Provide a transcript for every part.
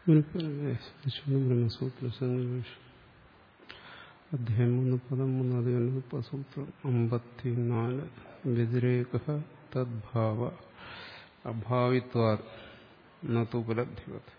ബ്രഹ്മസൂത്ര അധ്യായം മൂന്ന് പദം മൂന്ന് അതിന് സൂത്രം അമ്പത്തിനാല് വ്യതിരേക തദ്ഭാവ അഭാവിത്വാ നതുപലബ്ധിവത്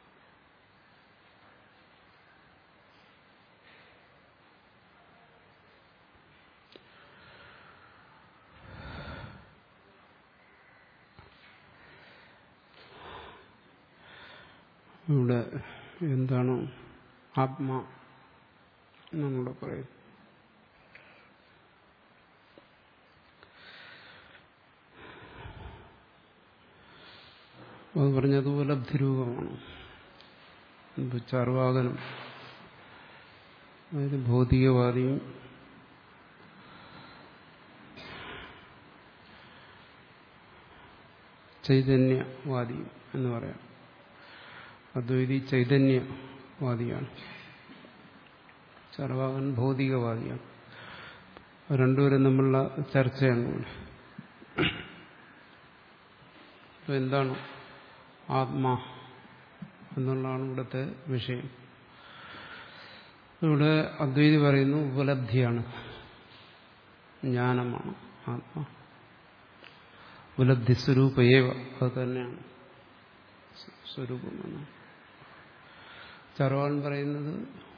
ഇവിടെ എന്താണ് ആത്മ നമ്മളിവിടെ പറയും അത് പറഞ്ഞത് ഉപലബ്ധിരൂപമാണ് ചാർവാകനും അതായത് ഭൗതികവാദിയും ചൈതന്യവാദിയും എന്ന് പറയാം അദ്വൈതി ചൈതന്യവാദിയാണ് ചർവാകൻ ഭൗതികവാദിയാണ് രണ്ടുപേരും തമ്മിലുള്ള ചർച്ചയാണ് ഇവിടെ അപ്പൊ എന്താണ് ആത്മാ എന്നുള്ളതാണ് ഇവിടുത്തെ വിഷയം ഇവിടെ അദ്വൈതി പറയുന്നു ഉപലബ്ധിയാണ് ജ്ഞാനമാണ് ആത്മാ ഉപലബ്ധി സ്വരൂപയേവ അത് തന്നെയാണ് സ്വരൂപമെന്ന് ചർവാൻ പറയുന്നത്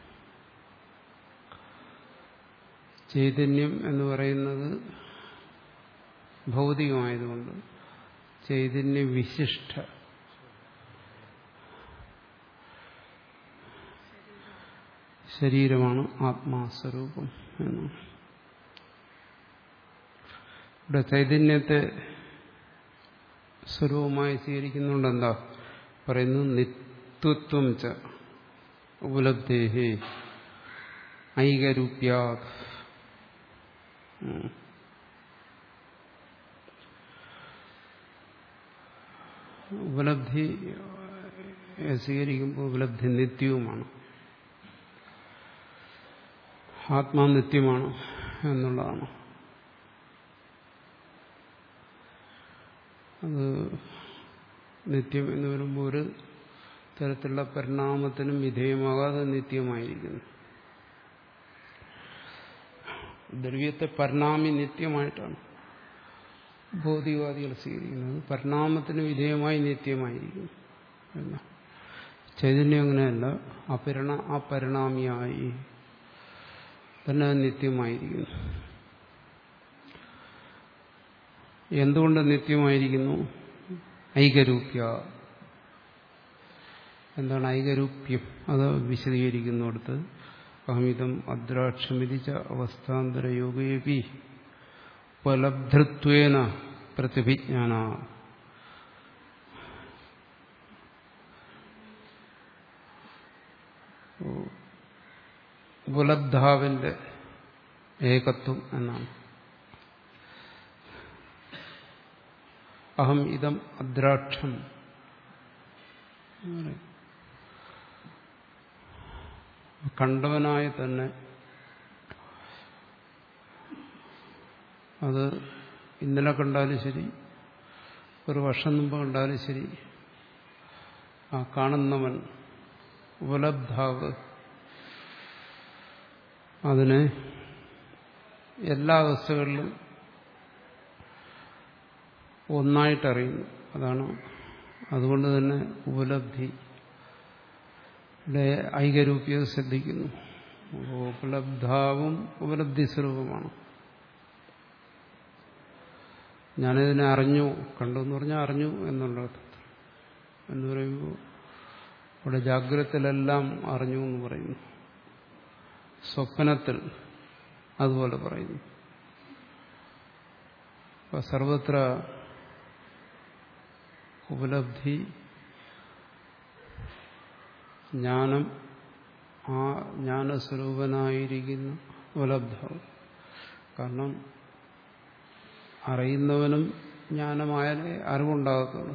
ചൈതന്യം എന്ന് പറയുന്നത് ഭൗതികമായതുകൊണ്ട് ചൈതന്യ വിശിഷ്ട ശരീരമാണ് ആത്മാസ്വരൂപം എന്ന് ഇവിടെ ചൈതന്യത്തെ സ്വരൂപമായി സ്വീകരിക്കുന്നുണ്ട് എന്താ പറയുന്നു നിത്വത്വം ച ഉപലബ്ധേഹി ഐകരൂപ്യാത് ഉപലബ്ധി സ്വീകരിക്കുമ്പോൾ ഉപലബ്ധി നിത്യവുമാണ് ആത്മാ നിത്യമാണ് എന്നുള്ളതാണ് അത് നിത്യം എന്ന് വരുമ്പോൾ ഒരു തരത്തിലുള്ള പരിണാമത്തിനും വിധേയമാകാതെ നിത്യമായിരിക്കുന്നു ദ്രവ്യത്തെ പരിണാമി നിത്യമായിട്ടാണ് ഭൗതികവാദികൾ സ്വീകരിക്കുന്നത് പരിണാമത്തിന് വിധേയമായി നിത്യമായിരിക്കുന്നു എന്ന ചൈതന്യം അങ്ങനെയല്ല അപരിണ അപരിണാമിയായി തന്നെ നിത്യമായിരിക്കുന്നു എന്തുകൊണ്ട് നിത്യമായിരിക്കുന്നു ഐകരൂപ്യ എന്താണ് ഐകരൂപ്യം അത് വിശദീകരിക്കുന്നിടത്ത് അഹമിതം അദ്രാക്ഷമിതിച്ച അവസ്ഥാന്തര യോഗേപി ഉപലബ്ധത്വേന പ്രതിഭിജ്ഞാന ഉപലബ്ധാവിന്റെ ഏകത്വം എന്നാണ് അഹം ഇതം അദ്രാക്ഷം കണ്ടവനായി തന്നെ അത് ഇന്നലെ കണ്ടാലും ശരി ഒരു വർഷം മുമ്പ് കണ്ടാലും ശരി ആ കാണുന്നവൻ ഉപലബ്ധാവ് അതിനെ എല്ലാ അവസ്ഥകളിലും ഒന്നായിട്ടറിയുന്നു അതാണ് അതുകൊണ്ട് തന്നെ ഉപലബ്ധി ഐകരൂപ്യത ശ്രദ്ധിക്കുന്നു ഉപലബ്ധാവും ഉപലബ്ധി സ്വരൂപമാണ് ഞാനിതിനെ അറിഞ്ഞു കണ്ടു എന്ന് പറഞ്ഞാൽ അറിഞ്ഞു എന്നുള്ള അർത്ഥത്തിൽ എന്ന് പറയുമ്പോൾ ഇവിടെ ജാഗ്രതത്തിലെല്ലാം അറിഞ്ഞു എന്ന് പറയുന്നു സ്വപ്നത്തിൽ അതുപോലെ പറയുന്നു അപ്പൊ സർവത്ര ഉപലബ്ധി ജ്ഞാനം ആ ജ്ഞാനസ്വരൂപനായിരിക്കുന്ന ഉപലബ്ധം കാരണം അറിയുന്നവനും ജ്ഞാനമായാലേ അറിവുണ്ടാകത്തുള്ളൂ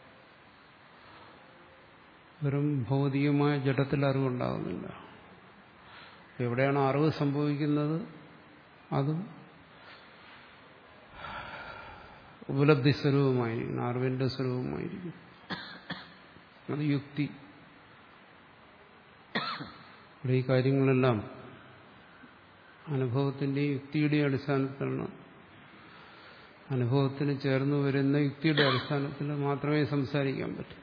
വെറും ഭൗതികമായ ജഡത്തിൽ അറിവുണ്ടാകുന്നില്ല എവിടെയാണ് അറിവ് സംഭവിക്കുന്നത് അതും ഉപലബ്ധി സ്വരൂപമായിരിക്കും അറിവിന്റെ സ്വരൂപമായിരിക്കും അത് യുക്തി ഇവിടെ ഈ കാര്യങ്ങളെല്ലാം അനുഭവത്തിന്റെയും യുക്തിയുടെയും അടിസ്ഥാനത്തിലാണ് അനുഭവത്തിന് ചേർന്ന് വരുന്ന യുക്തിയുടെ അടിസ്ഥാനത്തിൽ മാത്രമേ സംസാരിക്കാൻ പറ്റൂ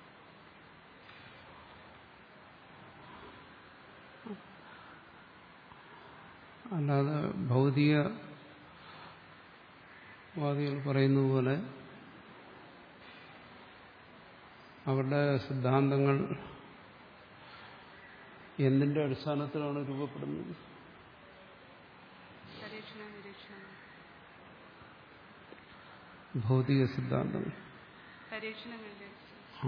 അല്ലാതെ ഭൗതികവാദികൾ പറയുന്നത് പോലെ അവരുടെ സിദ്ധാന്തങ്ങൾ എന്തിന്റെ അടിസ്ഥാനത്തിലാണ് രൂപപ്പെടുന്നത് പരീക്ഷണ നിരീക്ഷണം ഭൗതിക സിദ്ധാന്തങ്ങൾ പരീക്ഷണങ്ങളുടെ ആ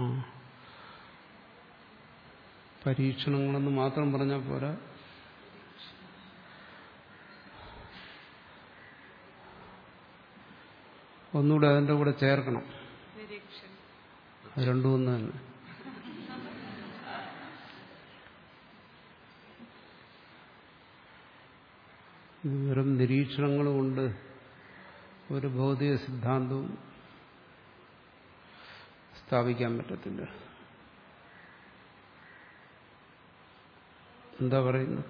പരീക്ഷണങ്ങളെന്ന് മാത്രം പറഞ്ഞാൽ പോരാ ഒന്നുകൂടെ അതിൻ്റെ കൂടെ ചേർക്കണം നിരീക്ഷണം അത് രണ്ടും ഒന്ന് തന്നെ ഇത് വെറും നിരീക്ഷണങ്ങൾ കൊണ്ട് ഒരു ഭൗതിക സിദ്ധാന്തവും സ്ഥാപിക്കാൻ പറ്റത്തില്ല എന്താ പറയുന്നത്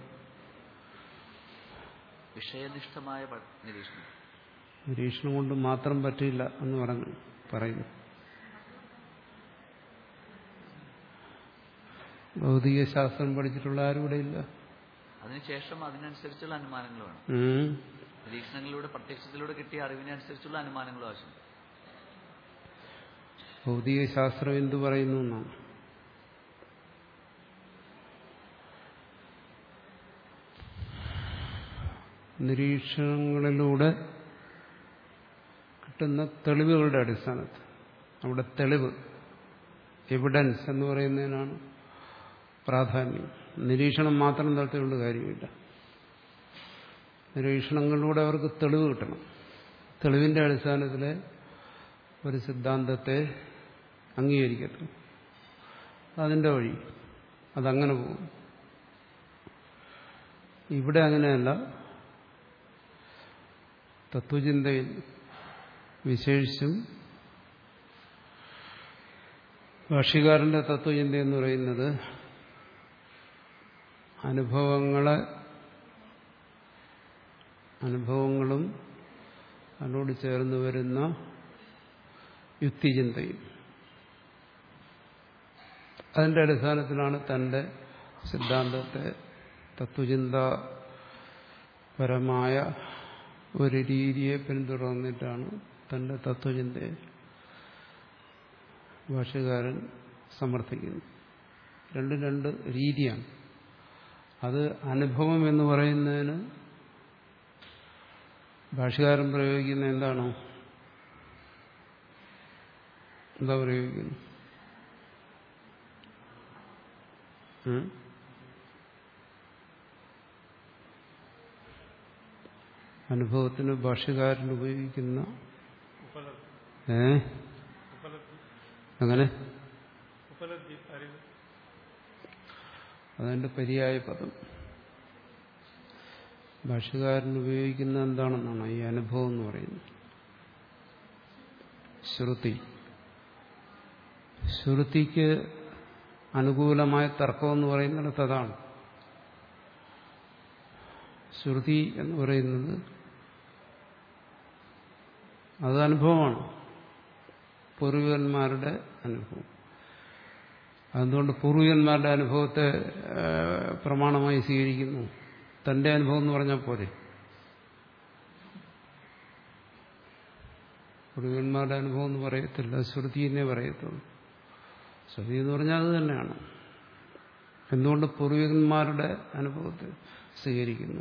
വിഷയനിഷ്ഠമായ പ- നിരീക്ഷണം നിരീക്ഷണം കൊണ്ട് മാത്രം പറ്റില്ല എന്ന് പറഞ്ഞു പറയുന്നു ഭൗതിക ശാസ്ത്രം പഠിച്ചിട്ടുള്ള ആരും ഇവിടെ ഇല്ല അതിനുശേഷം അതിനനുസരിച്ചുള്ള അനുമാനങ്ങൾ വേണം ഉം. നിരീക്ഷണങ്ങളിലൂടെ പ്രത്യക്ഷത്തിലൂടെ കിട്ടിയ അറിവിനനുസരിച്ചുള്ള അനുമാനങ്ങളും ആവശ്യമുണ്ട് ഭൗതിക ശാസ്ത്രം എന്തു പറയുന്നു എന്നാണ് നിരീക്ഷണങ്ങളിലൂടെ കിട്ടുന്ന തെളിവുകളുടെ അടിസ്ഥാനത്തിൽ അവിടെ തെളിവ് എവിഡൻസ് എന്ന് പറയുന്നതിനാണ് പ്രാധാന്യം നിരീക്ഷണം മാത്രം നടത്തിയുള്ള കാര്യമില്ല നിരീക്ഷണങ്ങളിലൂടെ അവർക്ക് തെളിവ് കിട്ടണം തെളിവിന്റെ അടിസ്ഥാനത്തിൽ ഒരു സിദ്ധാന്തത്തെ അംഗീകരിക്കത്തും അതിൻ്റെ വഴി അതങ്ങനെ പോകും ഇവിടെ അങ്ങനെയല്ല തത്വചിന്തയിൽ വിശേഷിച്ചും ഭാഷ്യകാരന്റെ തത്വചിന്ത എന്ന് പറയുന്നത് അനുഭവങ്ങളെ അനുഭവങ്ങളും അതിനോട് ചേർന്ന് വരുന്ന യുക്തിചിന്തയും അതിന്റെ അടിസ്ഥാനത്തിലാണ് തന്റെ സിദ്ധാന്തത്തെ തത്വചിന്താപരമായ ഒരു രീതിയെ പിന്തുടർന്നിട്ടാണ് തന്റെ തത്വചിന്തയെ ഭാഷകാരൻ സമർത്ഥിക്കുന്നത് രണ്ടും രണ്ട് രീതിയാണ് അത് അനുഭവം എന്ന് പറയുന്നതിന് ഭാഷകാരൻ പ്രയോഗിക്കുന്ന എന്താണോ എന്താ പ്രയോഗിക്കുന്നത് ഉം? അനുഭവത്തിന് ഭാഷകാരൻ ഉപയോഗിക്കുന്ന ഏ അങ്ങനെ അതിന്റെ പര്യായ പദം ഭാഷകാരൻ ഉപയോഗിക്കുന്ന എന്താണെന്നാണ് ഈ അനുഭവം എന്ന് പറയുന്നത് ശ്രുതി ശ്രുതിക്ക് അനുകൂലമായ തർക്കം എന്ന് പറയുന്നിടത്ത് അതാണ് ശ്രുതി എന്ന് പറയുന്നത് അത് അനുഭവമാണ് പൂർവികന്മാരുടെ അനുഭവം അതുകൊണ്ട് പൂർവികന്മാരുടെ അനുഭവത്തെ ആ, പ്രമാണമായി സ്വീകരിക്കുന്നു തന്റെ അനുഭവം എന്ന് പറഞ്ഞാൽ പോരെ പൂർവികന്മാരുടെ അനുഭവം എന്ന് പറയത്തില്ല ശ്രുതി എന്നേ പറയത്തുള്ളൂ ശ്രുതി എന്ന് പറഞ്ഞാൽ അത് തന്നെയാണ് എന്തുകൊണ്ട് പൂർവികന്മാരുടെ അനുഭവത്തെ സ്വീകരിക്കുന്നു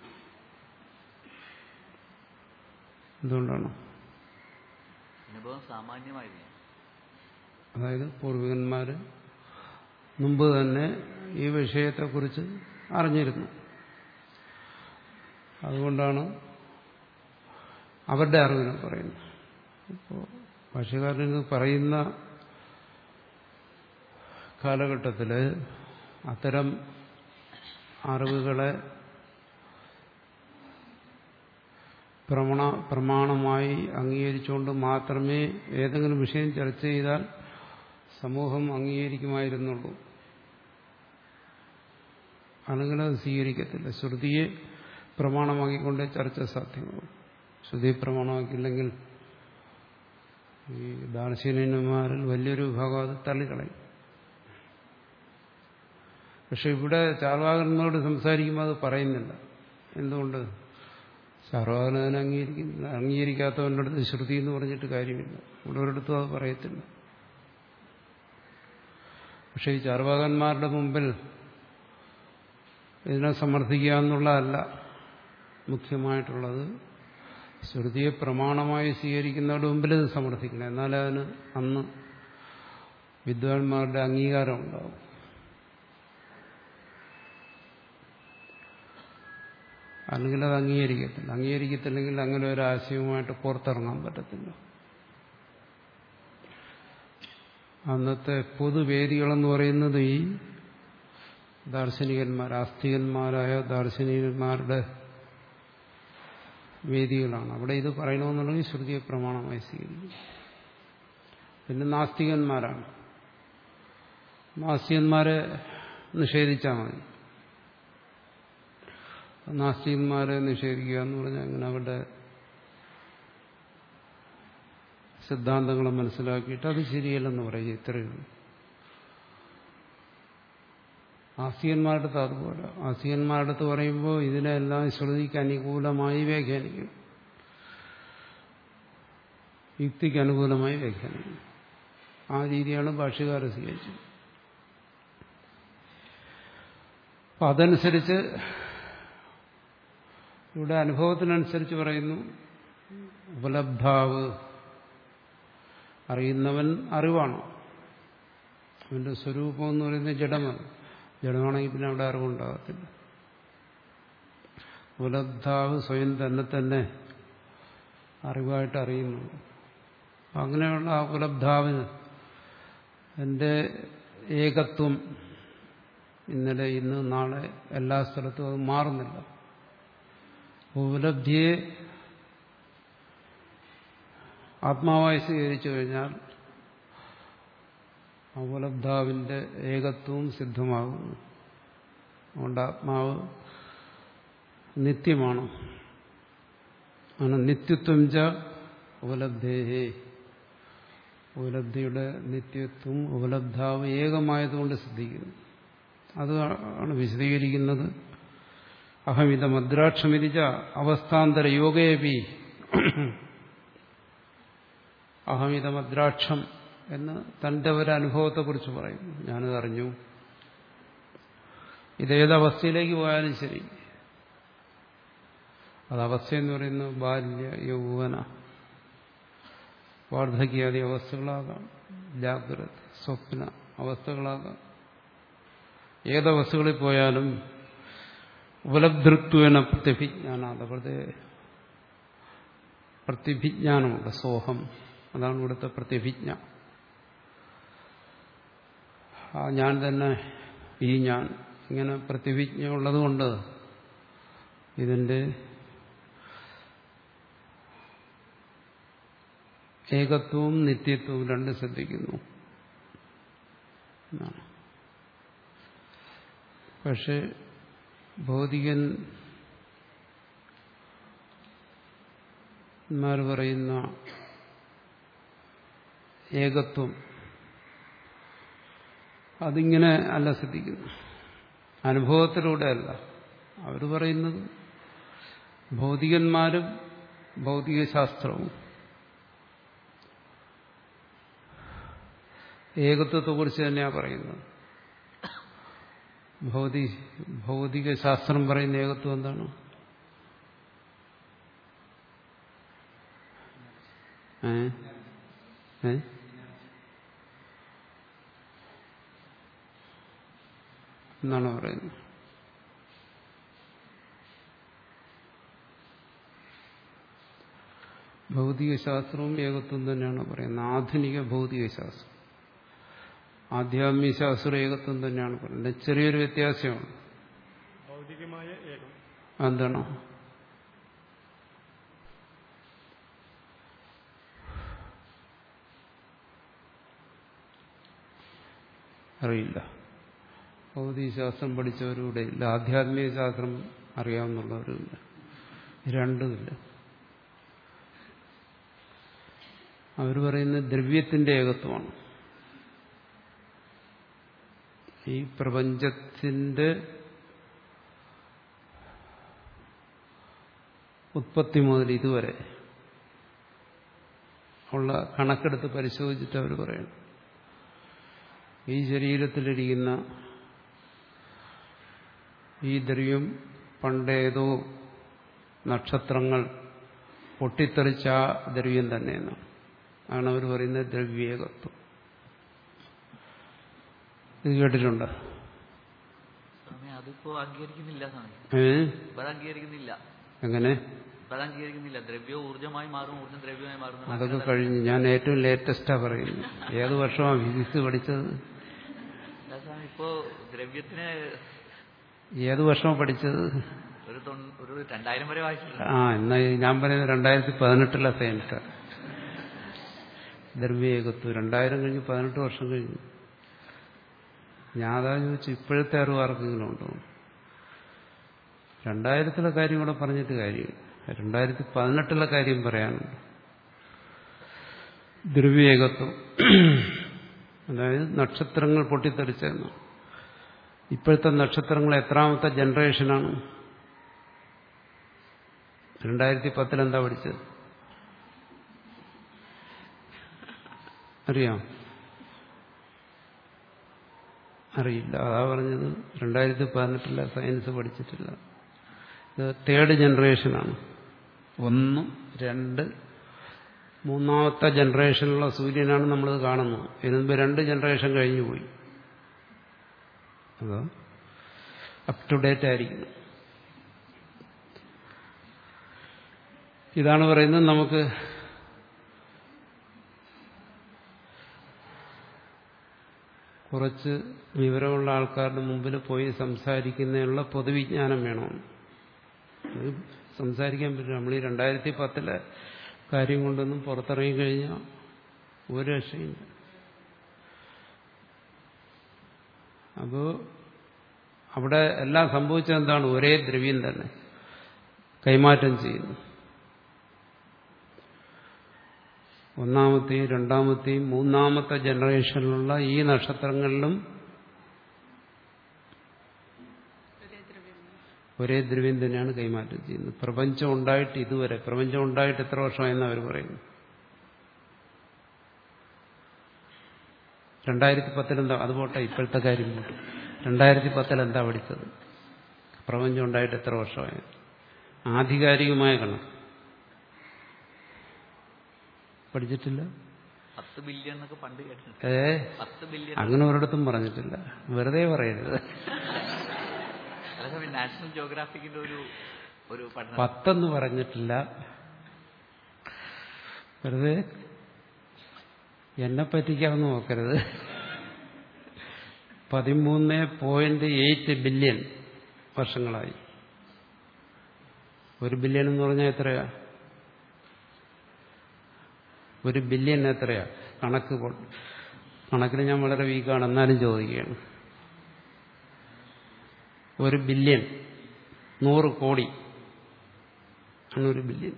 എന്തുകൊണ്ടാണ് അനുഭവം സാമാന്യമായിരിക്കും അതായത് പൂർവികന്മാർ മുമ്പ് തന്നെ ഈ വിഷയത്തെക്കുറിച്ച് അറിഞ്ഞിരുന്നു അതുകൊണ്ടാണ് അവരുടെ അറിവിനെ പറയുന്നത് ഇപ്പോൾ ഭാഷകാരൻ ഇത് പറയുന്ന കാലഘട്ടത്തിൽ അത്തരം അറിവുകളെ പ്രമാണ പ്രമാണമായി അംഗീകരിച്ചുകൊണ്ട് മാത്രമേ ഏതെങ്കിലും വിഷയം ചർച്ച ചെയ്താൽ സമൂഹം അംഗീകരിക്കുമായിരുന്നുള്ളൂ അല്ലെങ്കിൽ അത് സ്വീകരിക്കത്തില്ല ശ്രുതിയെ പ്രമാണമാക്കിക്കൊണ്ട് ചർച്ച സാധ്യമാകും ശ്രുതിയെ പ്രമാണമാക്കിയില്ലെങ്കിൽ ഈ ദാർശനികന്മാരിൽ വലിയൊരു വിഭാഗം അത് തള്ളിക്കളയും പക്ഷെ ഇവിടെ ചാർവാകന്മാരോട് സംസാരിക്കുമ്പോൾ അത് പറയുന്നില്ല എന്തുകൊണ്ട് ചാർവാകൻ അതിനെ അംഗീകരിക്കുന്നില്ല അംഗീകരിക്കാത്തവൻ്റെ അടുത്ത് ശ്രുതി എന്ന് പറഞ്ഞിട്ട് കാര്യമില്ല ഇവിടെ ഒരിടത്തും അത് പറയത്തില്ല പക്ഷെ ഈ ചാർവാകന്മാരുടെ മുമ്പിൽ ഇതിനെ സമർത്ഥിക്കുക എന്നുള്ളതല്ല മുഖ്യമായിട്ടുള്ളത് ശ്രുതിയെ പ്രമാണമായി സ്വീകരിക്കുന്നവരുടെ മുമ്പിൽ ഇത് സമർത്ഥിക്കണം എന്നാലേ അതിന് അന്ന് വിദ്വാൻമാരുടെ അംഗീകാരം ഉണ്ടാവും അല്ലെങ്കിൽ അത് അംഗീകരിക്കത്തില്ല അംഗീകരിക്കത്തില്ലെങ്കിൽ അങ്ങനെ ഒരു ആശയവുമായിട്ട് പുറത്തിറങ്ങാൻ പറ്റത്തില്ല അന്നത്തെ പൊതുവേദികളെന്ന് പറയുന്നത് ഈ ദാർശനികന്മാർ ആസ്തികന്മാരായ ദാർശനികന്മാരുടെ വേദികളാണ് അവിടെ ഇത് പറയണമെന്നുണ്ടെങ്കിൽ ശ്രുതിയെ പ്രമാണമായി സ്വീകരിക്കും പിന്നെ നാസ്തികന്മാരാണ് നാസ്തികന്മാരെ നിഷേധിച്ചാൽ മതി നാസ്തികന്മാരെ നിഷേധിക്കുക എന്ന് പറഞ്ഞാൽ അങ്ങനെ അവരുടെ സിദ്ധാന്തങ്ങളെ മനസ്സിലാക്കിയിട്ട് അത് ശരിയല്ലെന്ന് പറയുക ഇത്രയേ ഉള്ളൂ ആസ്തികന്മാരുടെ അടുത്ത് അതുപോലെ ആസ്തികന്മാരുടെ അടുത്ത് പറയുമ്പോൾ ഇതിനെല്ലാം ശ്രുതിക്ക് അനുകൂലമായി വ്യാഖ്യാനിക്കും യുക്തിക്ക് അനുകൂലമായി വ്യാഖ്യാനിക്കും ആ രീതിയാണ് ഭാഷ്യകാരെ സ്വീകരിച്ചത് അപ്പം അതനുസരിച്ച് ഇവിടെ അനുഭവത്തിനനുസരിച്ച് പറയുന്നു ഉപലബ്ധാവ് അറിയുന്നവൻ അറിവാണ് അവന്റെ സ്വരൂപം എന്ന് പറയുന്നത് ജഡമാണ് ജഡമാണെങ്കിൽ പിന്നെ അവിടെ അറിവുണ്ടാകത്തില്ല ഉപലബ്ധാവ് സ്വയം തന്നെ തന്നെ അറിവായിട്ട് അറിയുന്നുണ്ട് അങ്ങനെയുള്ള ആ ഉപലബ്ധാവിന് എൻ്റെ ഏകത്വം ഇന്നലെ ഇന്ന് നാളെ എല്ലാ സ്ഥലത്തും അത് മാറുന്നില്ല ഉപലബ്ധിയെ ആത്മാവായി സ്വീകരിച്ചു കഴിഞ്ഞാൽ ഉപലബ്ധാവിന്റെ ഏകത്വവും സിദ്ധമാകുന്നു അതുകൊണ്ട് ആത്മാവ് നിത്യമാണ് അങ്ങനെ നിത്യത്വം ച ഉപലബ്ധേഹേ ഉപലബ്ധിയുടെ നിത്യത്വം ഉപലബ്ധാവ് ഏകമായതുകൊണ്ട് സിദ്ധിക്കുന്നു അത് ആണ് വിശദീകരിക്കുന്നത് അഹമിത മദ്രാക്ഷമിരിച്ച അവസ്ഥാന്തര യോഗേപി അഹമിത മദ്രാക്ഷം എന്ന് തന്റെ ഒരു അനുഭവത്തെക്കുറിച്ച് പറയുന്നു ഞാനത് അറിഞ്ഞു ഇതേതവസ്ഥയിലേക്ക് പോയാലും ശരി അത് അവസ്ഥയെന്ന് പറയുന്നത് ബാല്യ യൗവന വാർദ്ധക്യാദി അവസ്ഥകളാകാം ജാഗ്രത സ്വപ്ന അവസ്ഥകളാകാം ഏതവസ്ഥകളിൽ പോയാലും ഉപലബ്ധൃത്വേന പ്രത്യഭിജ്ഞാനാഥ വെറുതെ പ്രത്യഭിജ്ഞാനമുണ്ട് സോഹം അതാണ് ഇവിടുത്തെ പ്രത്യഭിജ്ഞ ആ ഞാൻ തന്നെ ഈ ഞാൻ ഇങ്ങനെ പ്രത്യഭിജ്ഞ ഉള്ളതുകൊണ്ട് ഇതിന്റെ ഏകത്വവും നിത്യത്വവും രണ്ട് ശ്രദ്ധിക്കുന്നു എന്നാണ് പക്ഷെ ഭൗതികൻ മാർ പറയുന്ന ഏകത്വം അതിങ്ങനെ അല്ല ശ്രദ്ധിക്കുന്നു അനുഭവത്തിലൂടെ അല്ല അവർ പറയുന്നത് ഭൗതികന്മാരും ഭൗതികശാസ്ത്രവും ഏകത്വത്തെക്കുറിച്ച് തന്നെയാണ് പറയുന്നത് ഭൗതിക ഭൗതിക ശാസ്ത്രം പറയുന്ന ഏകത്വം എന്താണ് ഏ ഏ എന്നാണ് പറയുന്നത് ഭൗതികശാസ്ത്രവും ഏകത്വം തന്നെയാണ് പറയുന്നത് ആധുനിക ഭൗതികശാസ്ത്രം ആധ്യാത്മിക ശാസ്ത്രം ഏകത്വം തന്നെയാണ് പറയുന്നത് ചെറിയൊരു വ്യത്യാസമാണ് ഭൗതികമായ ഏകം എന്താണ് അറിയില്ല ഭൗതികശാസ്ത്രം പഠിച്ചവരുടെ ഇല്ല ആധ്യാത്മിക ശാസ്ത്രം അറിയാവുന്നവരുമില്ല രണ്ടുമില്ല അവർ പറയുന്നത് ദ്രവ്യത്തിന്റെ ഏകത്വമാണ് ഈ പ്രപഞ്ചത്തിന്റെ ഉത്പത്തി മുതൽ ഇതുവരെ ഉള്ള കണക്കെടുത്ത് പരിശോധിച്ചിട്ട് അവർ പറയണം ഈ ശരീരത്തിലിരിക്കുന്ന ഈ ദ്രവ്യം പണ്ടേതോ നക്ഷത്രങ്ങൾ പൊട്ടിത്തെറിച്ച ആ ദ്രവ്യം തന്നെയെന്നാണ് ആണ് അവർ പറയുന്നത് ദ്രവ്യേകത്വം ഇത് കേട്ടിട്ടുണ്ടോ സ്വാമി അതിപ്പോ അംഗീകരിക്കുന്നില്ല സ്വാമി ഏ ഇപ്പൊ അത് അംഗീകരിക്കുന്നില്ല എങ്ങനെ ഇപ്പൊ അത് അംഗീകരിക്കുന്നില്ല ദ്രവ്യം ഊർജ്ജമായി മാറും ഊർജ്ജം ദ്രവ്യമായി മാറും അതൊക്കെ കഴിഞ്ഞ് ഞാൻ ഏറ്റവും ലേറ്റസ്റ്റാ പറയുന്നത് ഏത് വർഷമാണ് ഫിസിക്സ് പഠിച്ചത് അല്ല സ്വാമി ഇപ്പോ ദ്രവ്യത്തിന് ഏത് വർഷമാണ് പഠിച്ചത് ഒരു തൊണ്ണൂ- ഒരു രണ്ടായിരം വരെ വായിച്ചിട്ടുണ്ട് ആ എന്നാ ഈ ഞാൻ പറയുന്നത് രണ്ടായിരത്തി പതിനെട്ടിലെ സയൻസ് ദ്രവ്യേകത്വം രണ്ടായിരം കഴിഞ്ഞ് പതിനെട്ട് വർഷം കഴിഞ്ഞു ഞാൻ അതാ ചോദിച്ചു ഇപ്പോഴത്തെ അറിവ് ആർക്കെങ്കിലും ഉണ്ടോ രണ്ടായിരത്തിലെ കാര്യം കൂടെ പറഞ്ഞിട്ട് കാര്യമില്ല രണ്ടായിരത്തി പതിനെട്ടിലെ കാര്യം പറയാനുണ്ട് ദ്രവ്യേകത്വം അതായത് നക്ഷത്രങ്ങൾ പൊട്ടിത്തെറിച്ചെന്ന് ഇപ്പോഴത്തെ നക്ഷത്രങ്ങൾ എത്രാമത്തെ ജനറേഷനാണ് രണ്ടായിരത്തി പത്തിൽ എന്താ പഠിച്ചത് അറിയാം അറിയില്ല അതാ പറഞ്ഞത് രണ്ടായിരത്തി പതിനെട്ടില്ല സയൻസ് പഠിച്ചിട്ടില്ല ഇത് തേർഡ് ജനറേഷനാണ് ഒന്ന് രണ്ട് മൂന്നാമത്തെ ജനറേഷനിലുള്ള സൂര്യനാണ് നമ്മളിത് കാണുന്നത് ഇതിനു മുമ്പ് രണ്ട് ജനറേഷൻ കഴിഞ്ഞു പോയി അതോ അപ് ടു ഡേറ്റ് ആയിരിക്കണം ഇതാണ് പറയുന്നത് നമുക്ക് കുറച്ച് വിവരമുള്ള ആൾക്കാരുടെ മുമ്പിൽ പോയി സംസാരിക്കുന്നതിനുള്ള പൊതുവിജ്ഞാനം വേണം ഇത് സംസാരിക്കാൻ പറ്റില്ല നമ്മൾ ഈ രണ്ടായിരത്തി പത്തിലെ കാര്യം കൊണ്ടൊന്നും പുറത്തിറങ്ങി കഴിഞ്ഞാൽ ഒരു രക്ഷയില്ല അപ്പോൾ അവിടെ എല്ലാം സംഭവിച്ചത് എന്താണ് ഒരേ ദ്രവ്യം തന്നെ കൈമാറ്റം ചെയ്യുന്നു ഒന്നാമത്തെയും രണ്ടാമത്തെയും മൂന്നാമത്തെ ജനറേഷനിലുള്ള ഈ നക്ഷത്രങ്ങളിലും ഒരേ ദ്രവ്യം ഒരേ ദ്രവ്യം തന്നെയാണ് കൈമാറ്റം ചെയ്യുന്നത് പ്രപഞ്ചം ഉണ്ടായിട്ട് ഇതുവരെ പ്രപഞ്ചം ഉണ്ടായിട്ട് എത്ര വർഷമായെന്ന് അവർ പറയുന്നു രണ്ടായിരത്തി പത്തിലെന്താ അത് പോട്ടെ ഇപ്പോഴത്തെ കാര്യം പോട്ടെ രണ്ടായിരത്തി പത്തിൽ എന്താ പഠിച്ചത് പ്രപഞ്ചം ഉണ്ടായിട്ട് എത്ര വർഷമായി ആധികാരികമായ കണക്ക് പഠിച്ചിട്ടില്ല പത്ത് ബില്യൺ എന്നൊക്കെ പണ്ട് കേട്ടിട്ടുണ്ട് ഏ പത്ത് ബില്യൺ അങ്ങനെ ഒരിടത്തും പറഞ്ഞിട്ടില്ല വെറുതെ പറയരുത് അല്ല സ്വാമി നാഷണൽ ജോഗ്രാഫിക്കിന്റെ ഒരു ഒരു പഠനം പത്തെന്ന് പറഞ്ഞിട്ടില്ല വെറുതെ എന്നെ പറ്റിക്കാമെന്ന് നോക്കരുത് പതിമൂന്ന് പോയിന്റ് എയ്റ്റ് ബില്യൺ വർഷങ്ങളായി ഒരു ബില്യൺ എന്ന് പറഞ്ഞാൽ എത്രയാ ഒരു ബില്യൺ എത്രയാ കണക്ക് കൊ- കണക്കിന് ഞാൻ വളരെ വീക്കാണ് എന്നാലും ചോദിക്കുകയാണ് ഒരു ബില്യൺ നൂറ് കോടി ആണ് ഒരു ബില്യൺ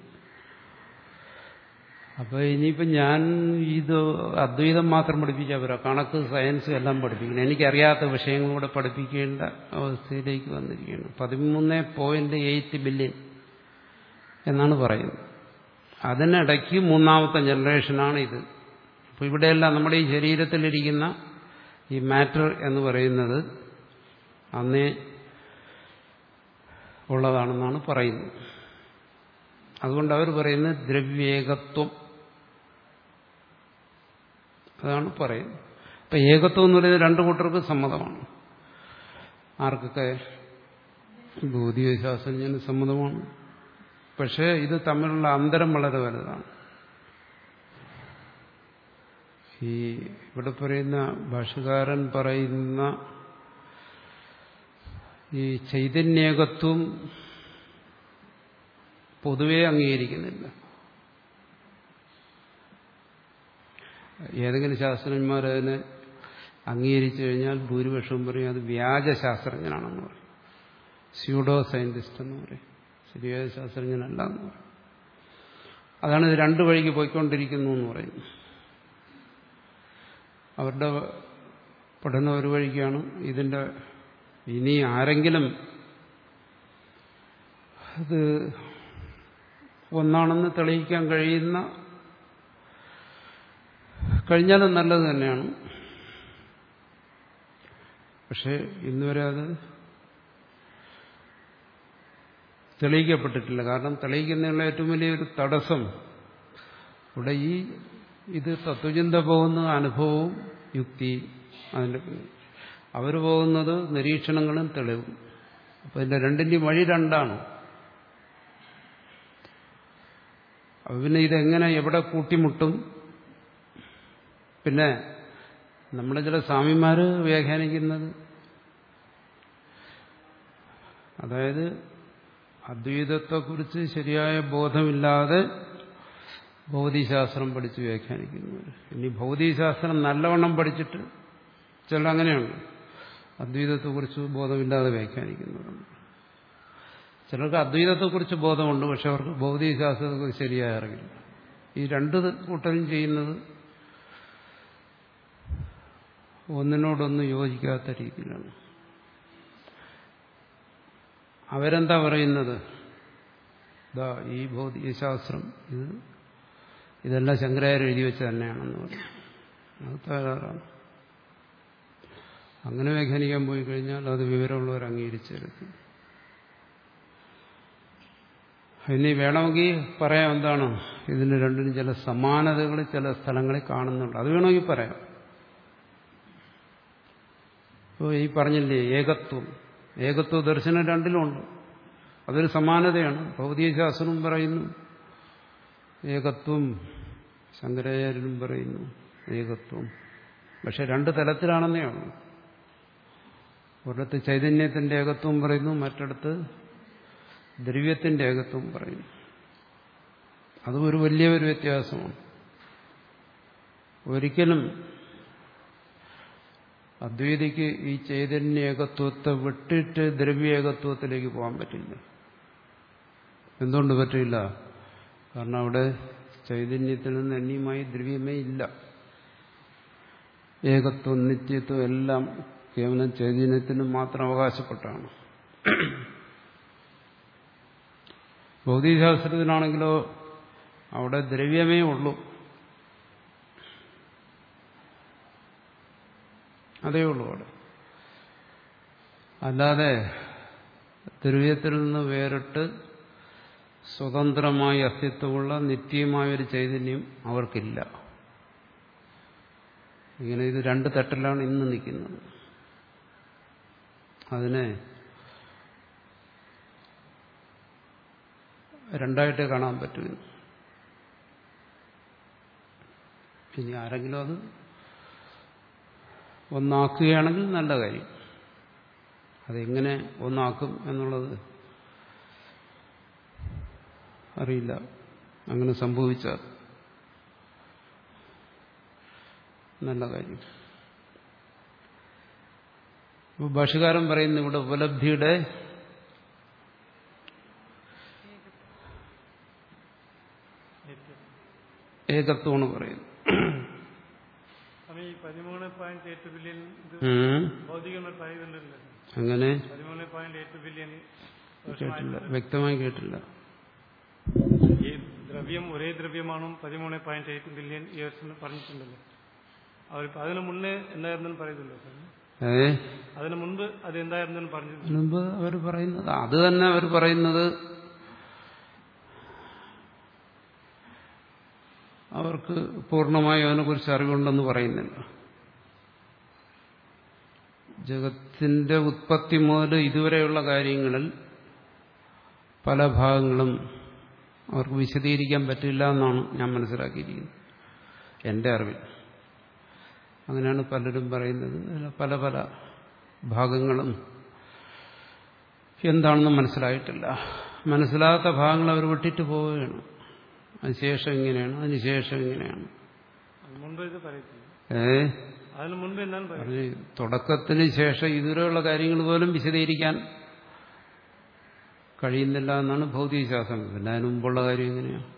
അപ്പൊ ഇനിയിപ്പോ ഞാൻ ഇത് അദ്വൈതം മാത്രം പഠിപ്പിച്ചാൽ പോരാ കണക്ക് സയൻസ് എല്ലാം പഠിപ്പിക്കണം എനിക്കറിയാത്ത വിഷയങ്ങളൂടെ പഠിപ്പിക്കേണ്ട അവസ്ഥയിലേക്ക് വന്നിരിക്കുകയാണ് പതിമൂന്ന് പോയിന്റ് എയ്റ്റ് ബില്യൺ എന്നാണ് പറയുന്നത് അതിനിടയ്ക്ക് മൂന്നാമത്തെ ജനറേഷനാണ് ഇത് അപ്പൊ ഇവിടെയെല്ലാം നമ്മുടെ ഈ ശരീരത്തിലിരിക്കുന്ന ഈ മാറ്റർ എന്ന് പറയുന്നത് അന്നേ ഉള്ളതാണെന്നാണ് പറയുന്നത് അതുകൊണ്ട് അവർ പറയുന്നത് ദ്രവ്യേകത്വം അതാണ് പറയുന്നത് അപ്പൊ ഏകത്വം എന്ന് പറയുന്നത് രണ്ടു കൂട്ടർക്ക് സമ്മതമാണ് ആർക്കൊക്കെ ഭൗതിക ശാസ്ത്രജ്ഞന് സമ്മതമാണ് പക്ഷേ ഇത് തമ്മിലുള്ള അന്തരം വളരെ വലുതാണ് ഈ ഇവിടെ പറയുന്ന ഭാഷകാരൻ പറയുന്ന ഈ ചൈതന്യേകത്വം പൊതുവെ അംഗീകരിക്കുന്നില്ല ഏതെങ്കിലും ശാസ്ത്രജ്ഞന്മാർ അതിനെ അംഗീകരിച്ചു കഴിഞ്ഞാൽ ഭൂരിപക്ഷവും പറയും അത് വ്യാജശാസ്ത്രജ്ഞനാണെന്ന് പറയും സ്യൂഡോ സയന്റിസ്റ്റ് എന്ന് പറയും ശരിയായ ശാസ്ത്രജ്ഞനല്ല എന്ന് പറയും അതാണ് ഇത് രണ്ടു വഴിക്ക് പോയിക്കൊണ്ടിരിക്കുന്നു എന്ന് പറയുന്നു അവരുടെ പഠനം ഒരു വഴിക്കാണ് ഇതിന്റെ ഇനി ആരെങ്കിലും അത് ഒന്നാണെന്ന് തെളിയിക്കാൻ കഴിയുന്ന കഴിഞ്ഞാലും നല്ലത് തന്നെയാണ് പക്ഷെ ഇന്നുവരെ അത് തെളിയിക്കപ്പെട്ടിട്ടില്ല കാരണം തെളിയിക്കുന്നതിനുള്ള ഏറ്റവും വലിയൊരു തടസ്സം ഇവിടെ ഈ ഇത് തത്വചിന്ത പോകുന്ന അനുഭവവും യുക്തിയും അതിൻ്റെ അവർ പോകുന്നത് നിരീക്ഷണങ്ങളും തെളിവും അപ്പം ഇതിൻ്റെ രണ്ടിൻ്റെയും വഴി രണ്ടാണ് അപ്പം പിന്നെ ഇതെങ്ങനെ എവിടെ കൂട്ടിമുട്ടും പിന്നെ നമ്മുടെ ചില സ്വാമിമാർ വ്യാഖ്യാനിക്കുന്നത് അതായത് അദ്വൈതത്തെക്കുറിച്ച് ശരിയായ ബോധമില്ലാതെ ഭൗതികശാസ്ത്രം പഠിച്ച് വ്യാഖ്യാനിക്കുന്നവർ ഇനി ഭൗതികശാസ്ത്രം നല്ലവണ്ണം പഠിച്ചിട്ട് ചില അങ്ങനെയുണ്ട് അദ്വൈതത്തെക്കുറിച്ച് ബോധമില്ലാതെ വ്യാഖ്യാനിക്കുന്നവരുണ്ട് ചിലർക്ക് അദ്വൈതത്തെക്കുറിച്ച് ബോധമുണ്ട് പക്ഷെ അവർക്ക് ഭൗതികശാസ്ത്രത്തെക്കുറിച്ച് ശരിയായി അറിയില്ല ഈ രണ്ട് കൂട്ടരും ചെയ്യുന്നത് ഒന്നിനോടൊന്നും യോജിക്കാത്ത രീതിയിലാണ് അവരെന്താ പറയുന്നത് ഇതാ ഈ ഭൗതികശാസ്ത്രം ഇത് ഇതെല്ലാം ശങ്കരാചാര്യ എഴുതി വെച്ച് തന്നെയാണെന്ന് പറയും അത് തകരാറാണ് അങ്ങനെ വ്യാഖ്യാനിക്കാൻ പോയി കഴിഞ്ഞാൽ അത് വിവരമുള്ളവർ അംഗീകരിച്ചെടുക്കും ഇനി വേണമെങ്കിൽ പറയാം എന്താണ് ഇതിന് രണ്ടിനും ചില സമാനതകൾ ചില സ്ഥലങ്ങളിൽ കാണുന്നുണ്ട് അത് വേണമെങ്കിൽ പറയാം ഇപ്പോൾ ഈ പറഞ്ഞില്ലേ ഏകത്വം ഏകത്വ ദർശനം രണ്ടിലുമുണ്ട് അതൊരു സമാനതയാണ് ഭൗതികശാസ്ത്രവും പറയുന്നു ഏകത്വം ശങ്കരാചാര്യനും പറയുന്നു ഏകത്വം പക്ഷെ രണ്ട് തലത്തിലാണെന്നേ ഉള്ളൂ ഒരിടത്ത് ചൈതന്യത്തിന്റെ ഏകത്വം പറയുന്നു മറ്റിടത്ത് ദ്രവ്യത്തിന്റെ ഏകത്വം പറയുന്നു അതും ഒരു വലിയ ഒരു വ്യത്യാസമാണ് ഒരിക്കലും അദ്വൈതിക്ക് ഈ ചൈതന്യ ഏകത്വത്തെ വിട്ടിട്ട് ദ്രവ്യ ഏകത്വത്തിലേക്ക് പോകാൻ പറ്റില്ല എന്തുകൊണ്ട് പറ്റില്ല കാരണം അവിടെ ചൈതന്യത്തിൽ നിന്ന് അന്യമായി ദ്രവ്യമേ ഇല്ല ഏകത്വം നിത്യത്വം എല്ലാം കേവലം ചൈതന്യത്തിന് മാത്രം അവകാശപ്പെട്ടാണ് ഭൗതികശാസ്ത്രത്തിനാണെങ്കിലോ അവിടെ ദ്രവ്യമേ ഉള്ളൂ അതേ ഉള്ളൂ അവിടെ അല്ലാതെ ദ്രവ്യത്തിൽ നിന്ന് വേറിട്ട് സ്വതന്ത്രമായി അസ്തിത്വമുള്ള നിത്യമായൊരു ചൈതന്യം അവർക്കില്ല ഇങ്ങനെ ഇത് രണ്ട് തട്ടിലാണ് ഇന്ന് നിൽക്കുന്നത് അതിനെ രണ്ടായിട്ട് കാണാൻ പറ്റും ഇനി ആരെങ്കിലും അത് ഒന്നാക്കുകയാണെങ്കിൽ നല്ല കാര്യം അതെങ്ങനെ ഒന്നാക്കും എന്നുള്ളത് അറിയില്ല അങ്ങനെ സംഭവിച്ചാൽ നല്ല കാര്യം അപ്പോൾ ഭാഷകാരൻ പറയുന്നു ഇവിടെ ഉപലബ്ധിയുടെ ഏകത്വമാണ് പറയുന്നത് സ്വാമി ഈ പതിമൂന്ന് പോയിന്റ് എട്ട് ബില്യൺ ഇത് ഉം. ഭൗതികമായി പറയുന്നുണ്ടല്ലോ അങ്ങനെ പതിമൂന്ന് പോയിന്റ് എട്ട് ബില്യൺ കേട്ടില്ല വ്യക്തമായി കേട്ടില്ല ഈ ദ്രവ്യം ഒരേ ദ്രവ്യമാണോ പതിമൂന്ന് പോയിന്റ് എയ്റ്റ് ബില്യൺ ഇയേഴ്സ് എന്ന് പറഞ്ഞിട്ടുണ്ടല്ലോ അവർ അതിനു മുന്നേ എന്തായിരുന്നു പറയുന്നുണ്ടോ സ്വാമി ഏ അതിനു മുൻപ് അത് എന്തായിരുന്നു പറഞ്ഞു മുൻപ് അവർ പറയുന്നത് അത് തന്നെ അവർ പറയുന്നത് അവർക്ക് പൂർണ്ണമായി അതിനെക്കുറിച്ച് അറിവുണ്ടെന്ന് പറയുന്നില്ല ജഗത്തിന്റെ ഉത്പത്തി മുതൽ ഇതുവരെയുള്ള കാര്യങ്ങളിൽ പല ഭാഗങ്ങളും അവർക്ക് വിശദീകരിക്കാൻ പറ്റില്ല എന്നാണ് ഞാൻ മനസ്സിലാക്കിയിരിക്കുന്നത് എൻ്റെ അറിവിൽ അങ്ങനെയാണ് പലരും പറയുന്നത് അതിൽ പല പല ഭാഗങ്ങളും എന്താണെന്ന് മനസ്സിലായിട്ടില്ല മനസ്സിലാകാത്ത ഭാഗങ്ങൾ അവർ വിട്ടിട്ട് പോവുകയാണ് അതിനുശേഷം ഇങ്ങനെയാണ് അതിനുശേഷം ഇങ്ങനെയാണ് അത് മുൻപ് ഇത് പറയത്തില്ല ഏ അതിന് മുൻപ് എന്താണ് പറയുന്നത് പറഞ്ഞ് തുടക്കത്തിന് ശേഷം ഇതുവരെയുള്ള കാര്യങ്ങൾ പോലും വിശദീകരിക്കാൻ കഴിയുന്നില്ല എന്നാണ് ഭൗതികശാസ്ത്രം പിന്നെ അതിന് മുമ്പുള്ള കാര്യം എങ്ങനെയാണ്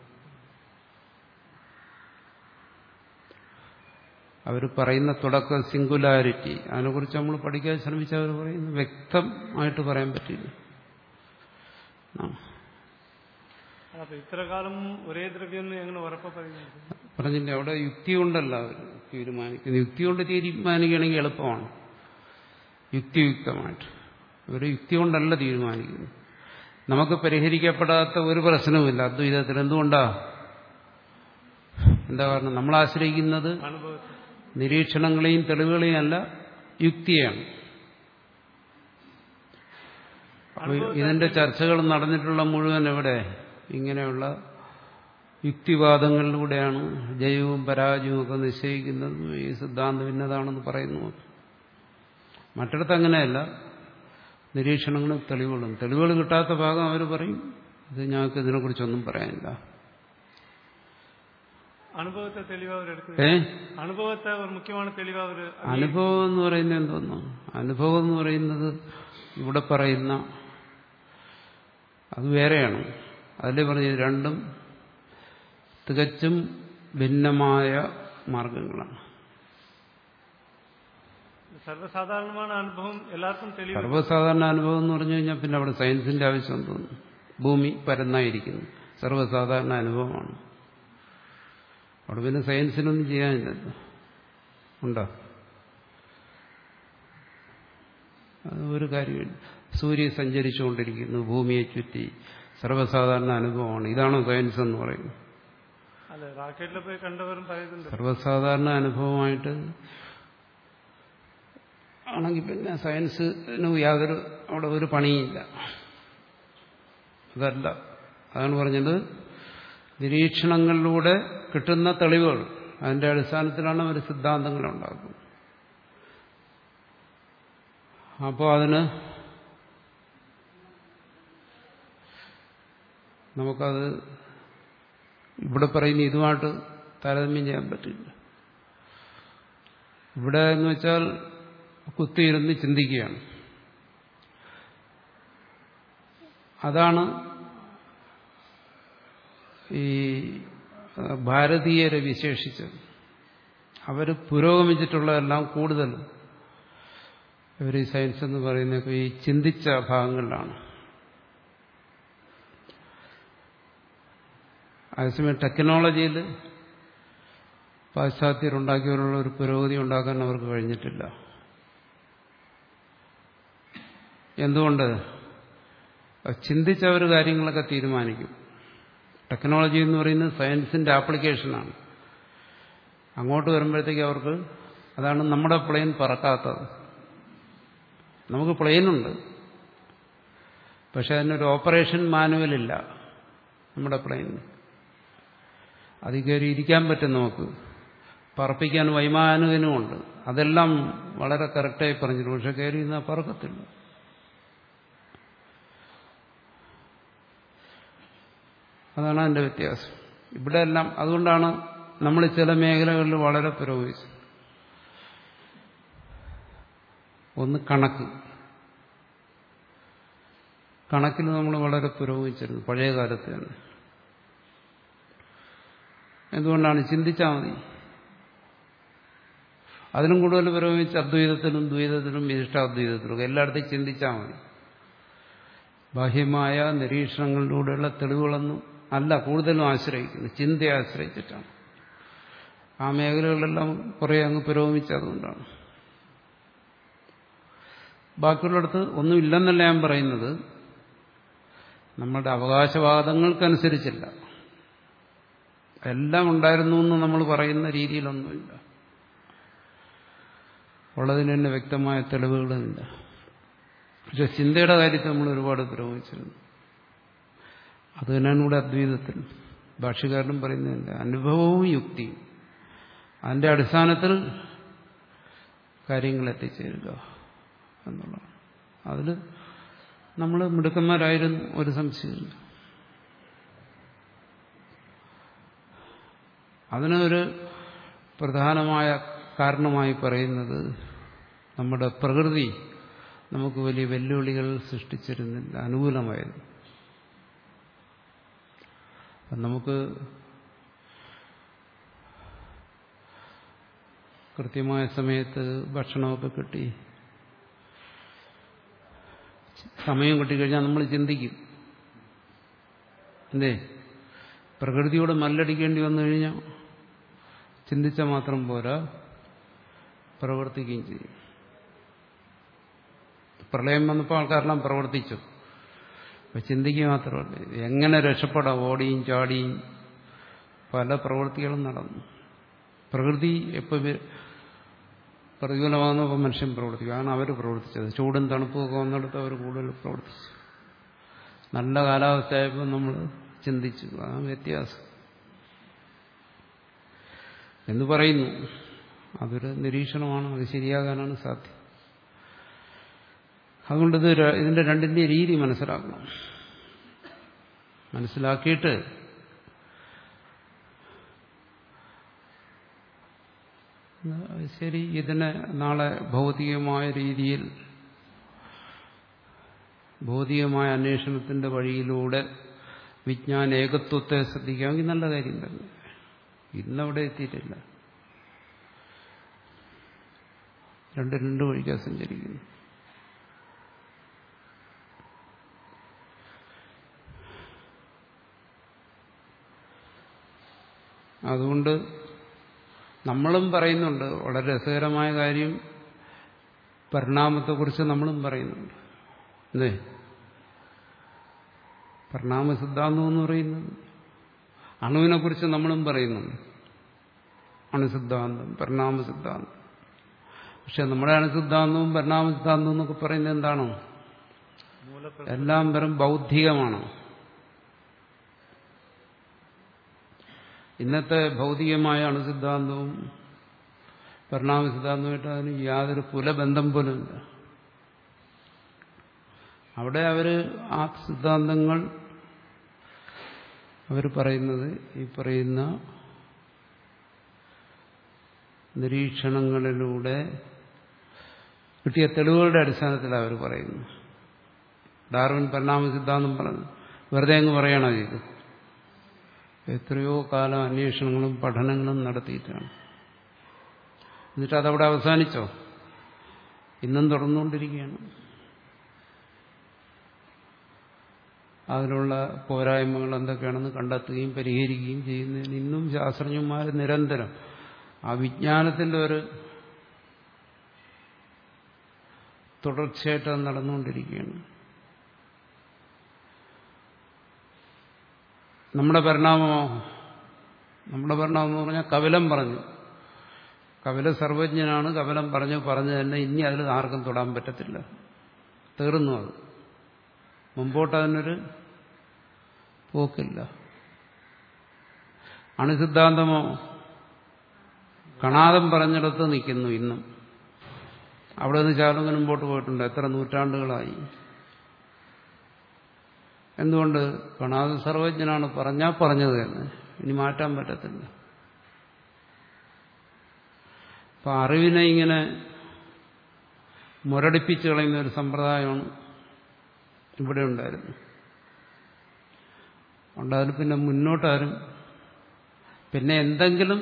അവർ പറയുന്ന തുടക്ക സിംഗുലാരിറ്റി അതിനെക്കുറിച്ച് നമ്മൾ പഠിക്കാൻ ശ്രമിച്ച അവർ പറയുന്നത് വ്യക്തമായിട്ട് പറയാൻ പറ്റില്ല ആ. അപ്പൊ ഇത്ര കാലം ഒരേ ദ്രവ്യം എന്ന് എങ്ങനെ ഉറപ്പ പറയുന്നത് പറഞ്ഞില്ലേ അവിടെ യുക്തി കൊണ്ടല്ല അവർ തീരുമാനിക്കുന്നത് യുക്തി കൊണ്ട് തീരുമാനിക്കുകയാണെങ്കിൽ എളുപ്പമാണ് യുക്തിയുക്തമായിട്ട് ഇവർ യുക്തി കൊണ്ടല്ല തീരുമാനിക്കുന്നത് നമുക്ക് പരിഹരിക്കപ്പെടാത്ത ഒരു പ്രശ്നവുമില്ല അദ്വൈതത്തിൽ എന്തുകൊണ്ടാ എന്താ കാരണം നമ്മൾ ആശ്രയിക്കുന്നത് അനുഭവത്തിൽ നിരീക്ഷണങ്ങളെയും തെളിവുകളെയും അല്ല യുക്തിയാണ് അപ്പൊ ഇതിന്റെ ചർച്ചകൾ നടന്നിട്ടുള്ള മുഴുവൻ എവിടെ ഇങ്ങനെയുള്ള യുക്തിവാദങ്ങളിലൂടെയാണ് ജയവും പരാജയവും ഒക്കെ നിശ്ചയിക്കുന്നത് ഈ സിദ്ധാന്തം ഇന്നതാണെന്ന് പറയുന്നു മറ്റിടത്ത് അങ്ങനെയല്ല നിരീക്ഷണങ്ങളും തെളിവുകളും തെളിവുകൾ കിട്ടാത്ത ഭാഗം അവർ പറയും ഇത് ഞങ്ങൾക്ക് ഇതിനെക്കുറിച്ചൊന്നും പറയാനില്ല അനുഭവത്തെ തെളിവ് അവരെടുക്കുന്നത് ഏ അനുഭവത്തെ ഒരു മുഖ്യമാണ് തെളിവ് അവർ അനുഭവം എന്ന് പറയുന്നത് എന്തോന്നു അനുഭവം എന്ന് പറയുന്നത് ഇവിടെ പറയുന്ന അത് വേറെയാണ് അതിൽ പറഞ്ഞത് രണ്ടും തികച്ചും ഭിന്നമായ മാർഗങ്ങളാണ് സർവ്വസാധാരണമാണ് അനുഭവം എല്ലാവർക്കും തെളിവ് സർവ്വസാധാരണ അനുഭവം എന്ന് പറഞ്ഞു കഴിഞ്ഞാൽ പിന്നെ അവിടെ സയൻസിന്റെ ആവശ്യം തോന്നുന്നു ഭൂമി പരന്നായിരിക്കുന്നു സർവ്വസാധാരണ അനുഭവമാണ് അവിടെ പിന്നെ സയൻസിനൊന്നും ചെയ്യാനില്ലല്ലോ ഉണ്ടോ അത് ഒരു കാര്യമില്ല സൂര്യൻ സഞ്ചരിച്ചുകൊണ്ടിരിക്കുന്നു ഭൂമിയെ ചുറ്റി സർവ്വസാധാരണ അനുഭവമാണ് ഇതാണോ സയൻസ് എന്ന് പറയുന്നത് അല്ല റാക്കറ്റിൽ പോയി കണ്ടവരും പറയുന്നുണ്ട് സർവ്വസാധാരണ അനുഭവമായിട്ട് ആണെങ്കിൽ പിന്നെ സയൻസിന് യാതൊരു അവിടെ ഒരു പണിയില്ല അതല്ല അതാണ് പറഞ്ഞത് നിരീക്ഷണങ്ങളിലൂടെ കിട്ടുന്ന തെളിവുകൾ അതിന്റെ അടിസ്ഥാനത്തിലാണ് അവർ സിദ്ധാന്തങ്ങൾ ഉണ്ടാക്കുന്നത് അപ്പോൾ അതിന് നമുക്കത് ഇവിടെ പറയുന്ന ഇതുമായിട്ട് താരതമ്യം ചെയ്യാൻ പറ്റില്ല ഇവിടെ എന്ന് വെച്ചാൽ കുത്തിയിരുന്ന് ചിന്തിക്കുകയാണ് അതാണ് ഈ ഭാരതീയരെ വിശേഷിച്ചത് അവർ പുരോഗമിച്ചിട്ടുള്ളതെല്ലാം കൂടുതൽ ഇവർ ഈ സയൻസ് എന്ന് പറയുന്നതൊക്കെ ഈ ചിന്തിച്ച ഭാഗങ്ങളിലാണ് അതേസമയം ടെക്നോളജിയിൽ പാശ്ചാത്യരുണ്ടാക്കിയവരുള്ള ഒരു പുരോഗതി ഉണ്ടാക്കാൻ അവർക്ക് കഴിഞ്ഞിട്ടില്ല എന്തുകൊണ്ട് ചിന്തിച്ചവർ കാര്യങ്ങളൊക്കെ തീരുമാനിക്കും ടെക്നോളജി എന്ന് പറയുന്നത് സയൻസിന്റെ ആപ്ലിക്കേഷനാണ് അങ്ങോട്ട് വരുമ്പോഴത്തേക്ക് അവർക്ക് അതാണ് നമ്മുടെ പ്ലെയിൻ പറക്കാത്തത് നമുക്ക് പ്ലെയിനുണ്ട് പക്ഷെ അതിനൊരു ഓപ്പറേഷൻ മാനുവലില്ല നമ്മുടെ പ്ലെയിനിന് അതിൽ കയറി ഇരിക്കാൻ പറ്റും നമുക്ക് പറപ്പിക്കാൻ വൈമാനുകനുമുണ്ട് അതെല്ലാം വളരെ കറക്റ്റായി പറഞ്ഞിട്ടുണ്ട് പക്ഷെ കയറി ഇരുന്നാൽ പറക്കത്തില്ല അതാണ് അതിന്റെ വ്യത്യാസം ഇവിടെ എല്ലാം അതുകൊണ്ടാണ് നമ്മൾ ചില മേഖലകളിൽ വളരെ പുരോഗമിച്ചത് ഒന്ന് കണക്ക് കണക്കിൽ നമ്മൾ വളരെ പുരോഗമിച്ചിരുന്നു പഴയ കാലത്ത് തന്നെ എന്തുകൊണ്ടാണ് ചിന്തിച്ചാൽ മതി അതിനും കൂടുതൽ പുരോഗമിച്ച് അദ്വൈതത്തിലും ദ്വൈതത്തിലും വിശിഷ്ടാദ്വൈതത്തിലും എല്ലായിടത്തും ചിന്തിച്ചാൽ മതി ബാഹ്യമായ നിരീക്ഷണങ്ങളിലൂടെയുള്ള തെളിവുകളൊന്നും അല്ല കൂടുതലും ആശ്രയിക്കുന്നത് ചിന്തയെ ആശ്രയിച്ചിട്ടാണ് ആ മേഖലകളിലെല്ലാം കുറേ അങ്ങ് പുരോഗമിച്ചതുകൊണ്ടാണ് ബാക്കിയുള്ളിടത്ത് ഒന്നുമില്ലെന്നല്ല ഞാൻ പറയുന്നത് നമ്മളുടെ അവകാശവാദങ്ങൾക്കനുസരിച്ചില്ല എല്ലാം ഉണ്ടായിരുന്നു എന്ന് നമ്മൾ പറയുന്ന രീതിയിലൊന്നുമില്ല ഉള്ളതിന് തന്നെ വ്യക്തമായ തെളിവുകളുമില്ല പക്ഷെ ചിന്തയുടെ കാര്യത്തിൽ നമ്മൾ ഒരുപാട് പുരോഗമിച്ചിരുന്നു അത് തന്നെയാണ് ഇവിടെ അദ്വൈതത്തിൽ ഭാഷ്യകാരനും പറയുന്നതിന്റെ അനുഭവവും യുക്തിയും അതിന്റെ അടിസ്ഥാനത്തിൽ കാര്യങ്ങൾ എത്തിച്ചേരുക എന്നുള്ളതാണ് അതിൽ നമ്മൾ മിടുക്കന്മാരായിരുന്നു ഒരു സംശയമില്ല അതിനൊരു പ്രധാനമായ കാരണമായി പറയുന്നത് നമ്മുടെ പ്രകൃതി നമുക്ക് വലിയ വെല്ലുവിളികൾ സൃഷ്ടിച്ചിരുന്നില്ല അനുകൂലമായിരുന്നു അപ്പം നമുക്ക് കൃത്യമായ സമയത്ത് ഭക്ഷണമൊക്കെ കിട്ടി സമയം കിട്ടിക്കഴിഞ്ഞാൽ നമ്മൾ ചിന്തിക്കും എന്തേ പ്രകൃതിയോട് മല്ലടിക്കേണ്ടി വന്നു കഴിഞ്ഞാൽ ചിന്തിച്ചാൽ മാത്രം പോരാ പ്രവർത്തിക്കുകയും ചെയ്യും പ്രളയം വന്നപ്പോൾ ആൾക്കാരെല്ലാം പ്രവർത്തിച്ചു അപ്പൊ ചിന്തിക്കുക മാത്രമല്ല എങ്ങനെ രക്ഷപ്പെടാം ഓടിയും ചാടിയും പല പ്രവൃത്തികളും നടന്നു പ്രകൃതി എപ്പോൾ പ്രതികൂലമാകുന്നപ്പോൾ മനുഷ്യൻ പ്രവർത്തിക്കും അതാണ് അവർ പ്രവർത്തിച്ചത് ചൂടും തണുപ്പും ഒക്കെ വന്നിടത്ത് അവർ കൂടുതൽ പ്രവർത്തിച്ചു നല്ല കാലാവസ്ഥയായപ്പോൾ നമ്മൾ ചിന്തിച്ചു ആ വ്യത്യാസം എന്ന് പറയുന്നു അതൊരു നിരീക്ഷണമാണ് അത് ശരിയാകാനാണ് സാധ്യം അതുകൊണ്ട് ഇത് ര- ഇതിന്റെ രണ്ടിന്റെ രീതി മനസ്സിലാക്കണം മനസ്സിലാക്കിയിട്ട് ശരി ഇതിനെ നാളെ ഭൗതികമായ രീതിയിൽ ഭൗതികമായ അന്വേഷണത്തിന്റെ വഴിയിലൂടെ വിജ്ഞാന ഏകത്വത്തെ ശ്രദ്ധിക്കാമെങ്കിൽ നല്ല കാര്യം തന്നെ ഇന്നവിടെ എത്തിയിട്ടില്ല രണ്ട് രണ്ട് വഴിക്കാ സഞ്ചരിക്കുന്നു അതുകൊണ്ട് നമ്മളും പറയുന്നുണ്ട് വളരെ രസകരമായ കാര്യം പരിണാമത്തെക്കുറിച്ച് നമ്മളും പറയുന്നുണ്ട് അല്ലേ പരിണാമ സിദ്ധാന്തം എന്ന് പറയുന്നത് അണുവിനെക്കുറിച്ച് നമ്മളും പറയുന്നുണ്ട് അണുസിദ്ധാന്തം പരിണാമ സിദ്ധാന്തം പക്ഷെ നമ്മുടെ അണുസിദ്ധാന്തവും പരിണാമ സിദ്ധാന്തവും എന്നൊക്കെ പറയുന്നത് എന്താണോ മൂലപ്ര എല്ലാം വെറും ബൗദ്ധികമാണ് ഇന്നത്തെ ഭൗതികമായ അണുസിദ്ധാന്തവും പരിണാമ സിദ്ധാന്തവുമായിട്ട് അതിന് യാതൊരു കുലബന്ധം പോലുമില്ല അവിടെ അവര് ആ സിദ്ധാന്തങ്ങൾ അവർ പറയുന്നത് ഈ പറയുന്ന നിരീക്ഷണങ്ങളിലൂടെ കിട്ടിയ തെളിവുകളുടെ അടിസ്ഥാനത്തിൽ അവർ പറയുന്നു ഡാർവിൻ പരിണാമ സിദ്ധാന്തം പറഞ്ഞു വെറുതെ അങ്ങ് പറയണോ ഇത് എത്രയോ കാലം അന്വേഷണങ്ങളും പഠനങ്ങളും നടത്തിയിട്ടാണ് എന്നിട്ട് അതവിടെ അവസാനിച്ചോ ഇന്നും തുടർന്നുകൊണ്ടിരിക്കുകയാണ് അതിലുള്ള പോരായ്മകൾ എന്തൊക്കെയാണെന്ന് കണ്ടെത്തുകയും പരിഹരിക്കുകയും ചെയ്യുന്നതിന് ഇന്നും ശാസ്ത്രജ്ഞന്മാർ നിരന്തരം ആ വിജ്ഞാനത്തിന്റെ ഒരു തുടർച്ചയായിട്ട് അത് നടന്നുകൊണ്ടിരിക്കുകയാണ് നമ്മുടെ പരിണാമമോ നമ്മുടെ പരിണാമം എന്ന് പറഞ്ഞാൽ കപിലം പറഞ്ഞു കപില സർവജ്ഞനാണ് കപിലം പറഞ്ഞു പറഞ്ഞു തന്നെ ഇനി അതിൽ ആർക്കും തൊടാൻ പറ്റത്തില്ല തീർന്നു അത് മുമ്പോട്ട് അതിനൊരു പോക്കില്ല അണുസിദ്ധാന്തമോ കണാദം പറഞ്ഞിടത്ത് നിൽക്കുന്നു ഇന്നും അവിടെ നിന്ന് ചാലങ്ങനെ മുമ്പോട്ട് പോയിട്ടുണ്ട് എത്ര നൂറ്റാണ്ടുകളായി എന്തുകൊണ്ട് കണാദ സർവജ്ഞനാണ് പറഞ്ഞാൽ പറഞ്ഞത് തന്നെ ഇനി മാറ്റാൻ പറ്റത്തില്ല അപ്പൊ അറിവിനെ ഇങ്ങനെ മുരടിപ്പിച്ച് കളയുന്ന ഒരു സമ്പ്രദായമാണ് ഇവിടെ ഉണ്ടായിരുന്നു ഉണ്ടായാലും പിന്നെ മുന്നോട്ടാരും പിന്നെ എന്തെങ്കിലും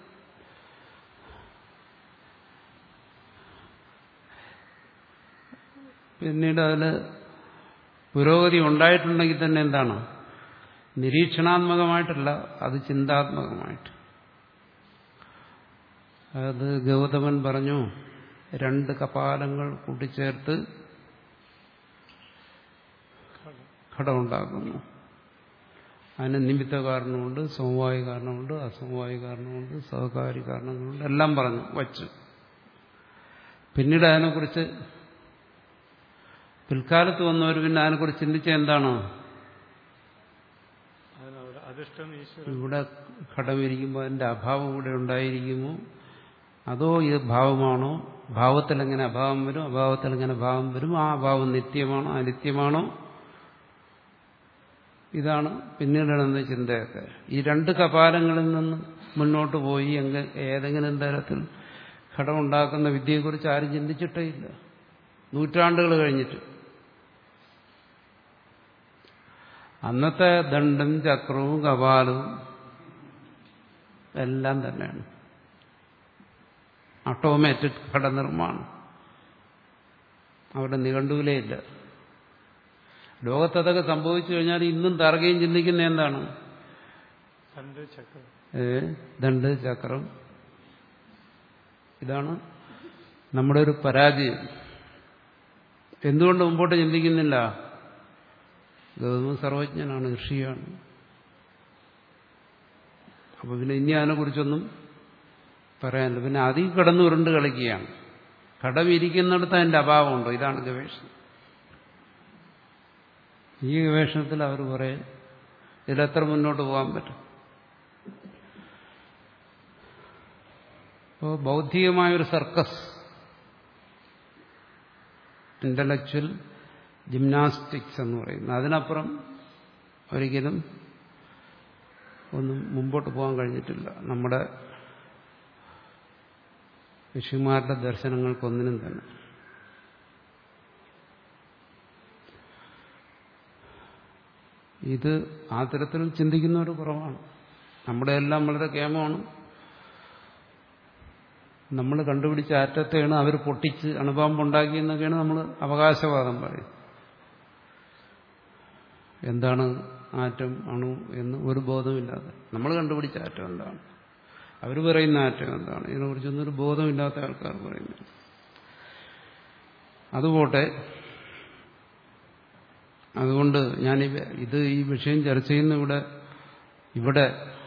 പിന്നീട് അതിൽ പുരോഗതി ഉണ്ടായിട്ടുണ്ടെങ്കിൽ തന്നെ എന്താണ് നിരീക്ഷണാത്മകമായിട്ടല്ല അത് ചിന്താത്മകമായിട്ട് അത് ഗൗതമൻ പറഞ്ഞു രണ്ട് കപാലങ്ങൾ കൂട്ടിച്ചേർത്ത് ഘടമുണ്ടാക്കുന്നു അതിന് നിമിത്ത കാരണമുണ്ട് സമവായ കാരണമുണ്ട് അസമവായ കാരണമുണ്ട് സഹകാരി കാരണങ്ങളുണ്ട് എല്ലാം പറഞ്ഞു വച്ചു പിന്നീട് അതിനെക്കുറിച്ച് പിൽക്കാലത്ത് വന്നവർ പിന്നെ അതിനെക്കുറിച്ച് ചിന്തിച്ച എന്താണോ അതിനവിടെ അധിഷ്ഠം ഈശ്വരൻ ഇവിടെ ഘടമിരിക്കുമ്പോൾ അതിന്റെ അഭാവം ഇവിടെ ഉണ്ടായിരിക്കുമോ അതോ ഇത് ഭാവമാണോ ഭാവത്തിൽ എങ്ങനെ അഭാവം വരും അഭാവത്തിൽ എങ്ങനെ ഭാവം വരും ആ അഭാവം നിത്യമാണോ അനിത്യമാണോ ഇതാണ് പിന്നീട് നടന്ന ചിന്തയൊക്കെ ഈ രണ്ട് കപാലങ്ങളിൽ നിന്ന് മുന്നോട്ട് പോയി എങ്ക ഏതെങ്കിലും തരത്തിൽ ഘടം ഉണ്ടാക്കുന്ന വിദ്യയെക്കുറിച്ച് ആരും ചിന്തിച്ചിട്ടേ ഇല്ല നൂറ്റാണ്ടുകൾ കഴിഞ്ഞിട്ട് അന്നത്തെ ദണ്ടും ചക്രവും കപാലവും എല്ലാം തന്നെയാണ് ഓട്ടോമാറ്റിക് ഘടനിർമ്മാണം അവിടെ നിഘണ്ടുവിലേ ഇല്ല ലോകത്തതൊക്കെ സംഭവിച്ചു കഴിഞ്ഞാൽ ഇന്നും തറകയും ചിന്തിക്കുന്ന എന്താണ് രണ്ട് ചക്രം ഏ, ദണ്ട് ചക്രം ഇതാണ് നമ്മുടെ ഒരു പരാജയം എന്തുകൊണ്ട് മുമ്പോട്ട് ചിന്തിക്കുന്നില്ല ഗൗതമ സർവജ്ഞനാണ് ഋഷിയാണ് അപ്പൊ പിന്നെ ഇനി അതിനെക്കുറിച്ചൊന്നും പറയാനില്ല പിന്നെ അതിൽ കിടന്നു ഉരുണ്ട് കളിക്കുകയാണ് കടം ഇരിക്കുന്നിടത്ത് അതിന്റെ അഭാവമുണ്ടോ ഇതാണ് ഗവേഷണം ഈ ഗവേഷണത്തിൽ അവർ പറയും ഇതിലെത്ര മുന്നോട്ട് പോകാൻ പറ്റും അപ്പോൾ ബൗദ്ധികമായൊരു സർക്കസ് ഇന്റലക്ച്വൽ ജിംനാസ്റ്റിക്സ് എന്ന് പറയുന്നത് അതിനപ്പുറം ഒരിക്കലും ഒന്നും മുമ്പോട്ട് പോകാൻ കഴിഞ്ഞിട്ടില്ല നമ്മുടെ ഋഷിമാരുടെ ദർശനങ്ങൾക്കൊന്നിനും തന്നെ ഇത് ആ തരത്തിൽ ചിന്തിക്കുന്നവർ കുറവാണ് നമ്മുടെ എല്ലാം വളരെ കേമമാണ് നമ്മൾ കണ്ടുപിടിച്ച ആറ്റത്തെയാണ് അവർ പൊട്ടിച്ച് അണുബാമ്പുണ്ടാക്കിയെന്നൊക്കെയാണ് നമ്മൾ അവകാശവാദം പറയും എന്താണ് ആറ്റം അണു എന്ന് ഒരു ബോധമില്ലാതെ നമ്മൾ കണ്ടുപിടിച്ച ആറ്റം എന്താണ് അവർ പറയുന്ന ആറ്റം എന്താണ് ഇതിനെക്കുറിച്ചൊന്നും ഒരു ബോധമില്ലാത്ത ആൾക്കാർ പറയുന്നു അതുപോട്ടെ അതുകൊണ്ട് ഞാൻ ഇത് ഈ വിഷയം ചർച്ച ചെയ്യുന്ന ഇവിടെ ഇവിടെ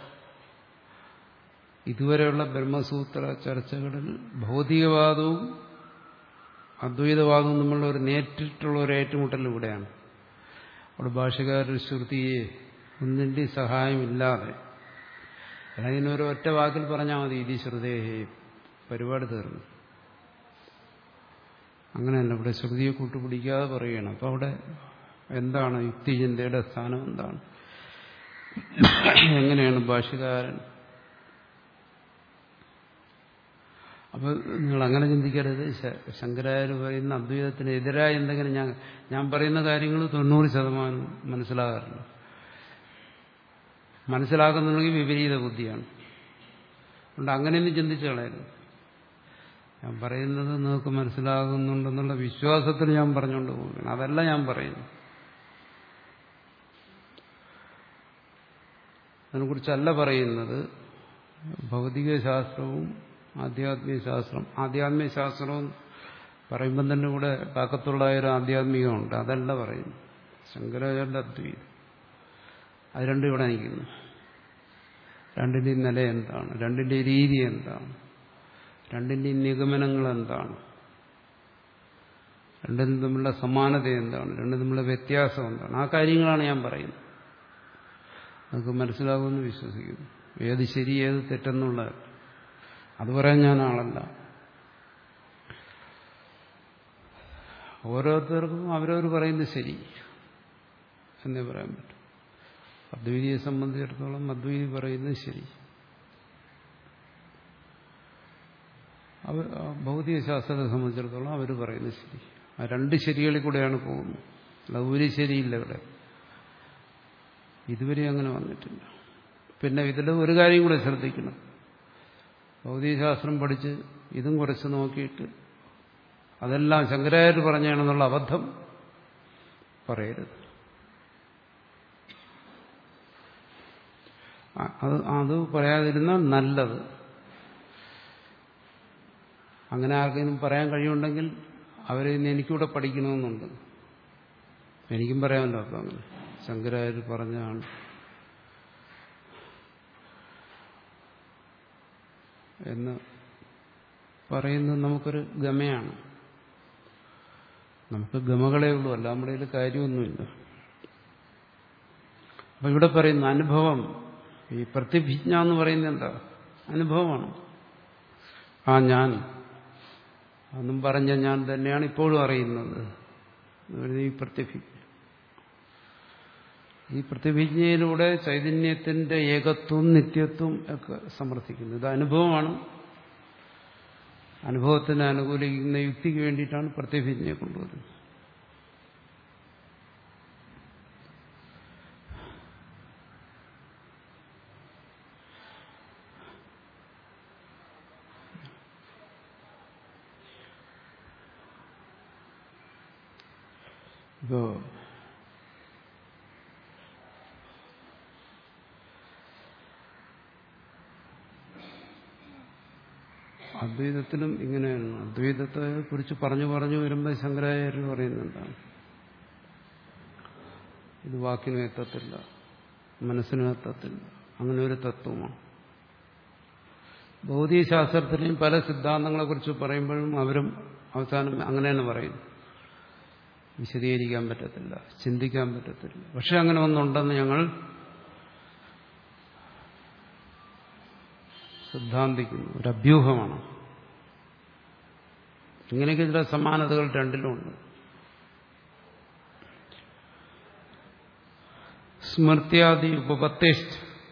ഇതുവരെയുള്ള ബ്രഹ്മസൂത്ര ചർച്ചകളിൽ ഭൗതികവാദവും അദ്വൈതവാദവും തമ്മിലുള്ള ഒരു നേരിട്ടുള്ള ഒരു ഏറ്റുമുട്ടൽ ഇവിടെയാണ് അവിടെ ഭാഷകാരൊരു ശ്രുതിയെ ഒന്നിൻ്റെ സഹായമില്ലാതെ അല്ലെങ്കിൽ ഒരു ഒറ്റ വാക്കിൽ പറഞ്ഞാൽ മതി ഇതി ശ്രുതേഹേ പരിപാടി തീർന്നു അങ്ങനെയല്ല ഇവിടെ ശ്രുതിയെ കൂട്ടുപിടിക്കാതെ പറയുകയാണ് അപ്പോൾ അവിടെ എന്താണ് യുക്തിചിന്തയുടെ സ്ഥാനം എന്താണ് എങ്ങനെയാണ് ഭാഷകാരൻ അപ്പോൾ നിങ്ങൾ അങ്ങനെ ചിന്തിക്കരുത് ശങ്കരാചാര്യ പറയുന്ന അദ്വൈതത്തിന് എതിരായ എന്തെങ്കിലും ഞാൻ ഞാൻ പറയുന്ന കാര്യങ്ങൾ തൊണ്ണൂറ് ശതമാനം മനസ്സിലാകാറില്ല മനസ്സിലാക്കുന്നുണ്ടെങ്കിൽ വിപരീത ബുദ്ധിയാണ് അതുകൊണ്ട് അങ്ങനെയൊന്നും ചിന്തിച്ചു കളയരുത് ഞാൻ പറയുന്നത് നിങ്ങൾക്ക് മനസ്സിലാകുന്നുണ്ടെന്നുള്ള വിശ്വാസത്തിൽ ഞാൻ പറഞ്ഞുകൊണ്ട് പോകുകയാണ് അതല്ല ഞാൻ പറയുന്നു അതിനെക്കുറിച്ചല്ല പറയുന്നത് ഭൗതിക ശാസ്ത്രവും ആധ്യാത്മിക ശാസ്ത്രം ആധ്യാത്മിക ശാസ്ത്രവും പറയുമ്പം തന്നെ ഇവിടെ കാക്കത്തുള്ളായ ഒരു ആധ്യാത്മികമുണ്ട് അതല്ല പറയുന്നു ശങ്കരാചാര്യ അദ്വൈതം അത് രണ്ടും ഇവിടെ നിൽക്കുന്നു രണ്ടിൻ്റെയും നില എന്താണ് രണ്ടിൻ്റെയും രീതി എന്താണ് രണ്ടിൻ്റെയും നിഗമനങ്ങൾ എന്താണ് രണ്ടിനും തമ്മിലുള്ള സമാനത എന്താണ് രണ്ടും തമ്മിലുള്ള വ്യത്യാസം എന്താണ് ആ കാര്യങ്ങളാണ് ഞാൻ പറയുന്നത് നമുക്ക് മനസ്സിലാകുമെന്ന് വിശ്വസിക്കുന്നു ഏത് ശരി ഏത് തെറ്റെന്നുള്ള അത് പറയാൻ ഞാൻ ആളല്ല ഓരോരുത്തർക്കും അവരവർ പറയുന്നത് ശരി എന്നേ പറയാൻ പറ്റും അദ്വൈതിയെ സംബന്ധിച്ചിടത്തോളം അദ്വൈതി പറയുന്നത് ശരി അവർ ഭൗതിക ശാസ്ത്രത്തെ സംബന്ധിച്ചിടത്തോളം അവർ പറയുന്നത് ശരി ആ രണ്ട് ശരികളിൽ കൂടെയാണ് പോകുന്നത് അല്ല ഒരു ശരിയില്ല ഇവിടെ ഇതുവരെ അങ്ങനെ വന്നിട്ടില്ല പിന്നെ ഇതിൽ ഒരു കാര്യം കൂടെ ശ്രദ്ധിക്കണം ഭൗതികശാസ്ത്രം പഠിച്ച് ഇതും കുറച്ച് നോക്കിയിട്ട് അതെല്ലാം ശങ്കരാചാര്യ പറഞ്ഞാണെന്നുള്ള അബദ്ധം പറയരുത് അത് അത് പറയാതിരുന്നാൽ നല്ലത് അങ്ങനെ ആർക്കെങ്കിലും പറയാൻ കഴിയുമെങ്കിൽ അവരെ ഇന്ന് എനിക്കൂടെ പഠിക്കണമെന്നുണ്ട് എനിക്കും പറയാമല്ലോ അപ്പം അങ്ങനെ ശങ്കരാചാര്യ പറഞ്ഞാണ് എന്ന് പറയുന്നത് നമുക്കൊരു ഗമയാണ് നമുക്ക് ഗമകളേ ഉള്ളൂ അല്ല നമ്മുടെ കയ്യിൽ കാര്യമൊന്നുമില്ല അപ്പൊ ഇവിടെ പറയുന്ന അനുഭവം ഈ പ്രതിഭിജ്ഞ എന്ന് പറയുന്നത് എന്താ അനുഭവമാണ് ആ ഞാൻ അന്നും പറഞ്ഞ ഞാൻ തന്നെയാണ് ഇപ്പോഴും അറിയുന്നത് ഈ പ്രതിഭിജ്ഞ ഈ പ്രതിഭിജ്ഞയിലൂടെ ചൈതന്യത്തിന്റെ ഏകത്വം നിത്യത്വം ഒക്കെ സമർത്ഥിക്കുന്നു ഇത് അനുഭവമാണ് അനുഭവത്തിന് അനുകൂലിക്കുന്ന യുക്തിക്ക് വേണ്ടിയിട്ടാണ് പ്രത്യഭിജ്ഞയെ കൊണ്ടുവരുന്നത് ഇപ്പോ അദ്വൈതത്തിലും ഇങ്ങനെയാണ് അദ്വൈതത്തെ കുറിച്ച് പറഞ്ഞു പറഞ്ഞു വരുമ്പോൾ ശങ്കരാചാര്യർ പറയുന്നുണ്ടാണ് ഇത് വാക്കിനും എത്തത്തില്ല മനസ്സിനും എത്തത്തില്ല അങ്ങനെ ഒരു തത്വമാണ് ഭൗതികശാസ്ത്രത്തിലെയും പല സിദ്ധാന്തങ്ങളെക്കുറിച്ച് പറയുമ്പോഴും അവരും അവസാനം അങ്ങനെയാണ് പറയുന്നത് വിശദീകരിക്കാൻ പറ്റത്തില്ല ചിന്തിക്കാൻ പറ്റത്തില്ല പക്ഷെ അങ്ങനെ ഒന്നുണ്ടെന്ന് ഞങ്ങൾ സിദ്ധാന്തിക്കുന്നു ഒരു അഭ്യൂഹമാണ് ഇങ്ങനെയൊക്കെ ചില സമാനതകൾ രണ്ടിലുമുണ്ട് സ്മൃത്യാദി ഉപപത്തേഷ്ട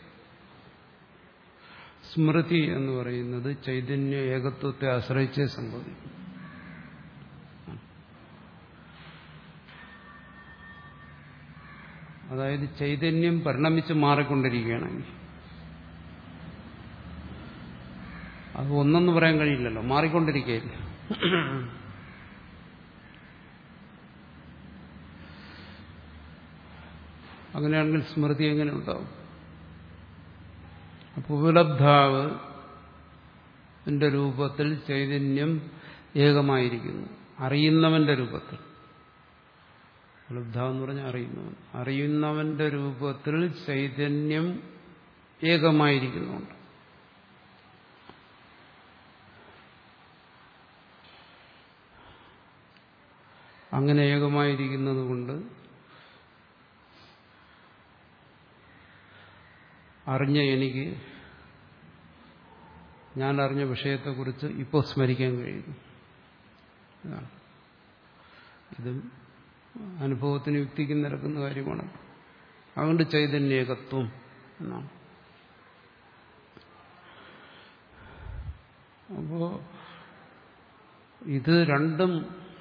സ്മൃതി എന്ന് പറയുന്നത് ചൈതന്യ ഏകത്വത്തെ ആശ്രയിച്ചേ സംഭവിക്കും അതായത് ചൈതന്യം പരിണമിച്ച് മാറിക്കൊണ്ടിരിക്കുകയാണെങ്കിൽ അത് ഒന്നെന്ന് പറയാൻ കഴിയില്ലല്ലോ മാറിക്കൊണ്ടിരിക്കുകയില്ല അങ്ങനെയാണെങ്കിൽ സ്മൃതി എങ്ങനെ ഉണ്ടാവും അപ്പോൾ ഉപലബ്ധാവ് ന്റെ രൂപത്തിൽ ചൈതന്യം ഏകമായിരിക്കുന്നു അറിയുന്നവന്റെ രൂപത്തിൽ ഉപലബ്ധ എന്ന് പറഞ്ഞാൽ അറിയുന്നവൻ അറിയുന്നവന്റെ രൂപത്തിൽ ചൈതന്യം ഏകമായിരിക്കുന്നുണ്ട് അങ്ങനെ ഏകമായിരിക്കുന്നത് കൊണ്ട് അറിഞ്ഞ എനിക്ക് ഞാൻ അറിഞ്ഞ വിഷയത്തെക്കുറിച്ച് ഇപ്പോൾ സ്മരിക്കാൻ കഴിയുന്നു ഇതാണ് ഇതും അനുഭവത്തിന് യുക്തിക്ക് നിരക്കുന്ന കാര്യമാണ് അതുകൊണ്ട് ചൈതന്യേകത്വം എന്നാണ് അപ്പോ ഇത് രണ്ടും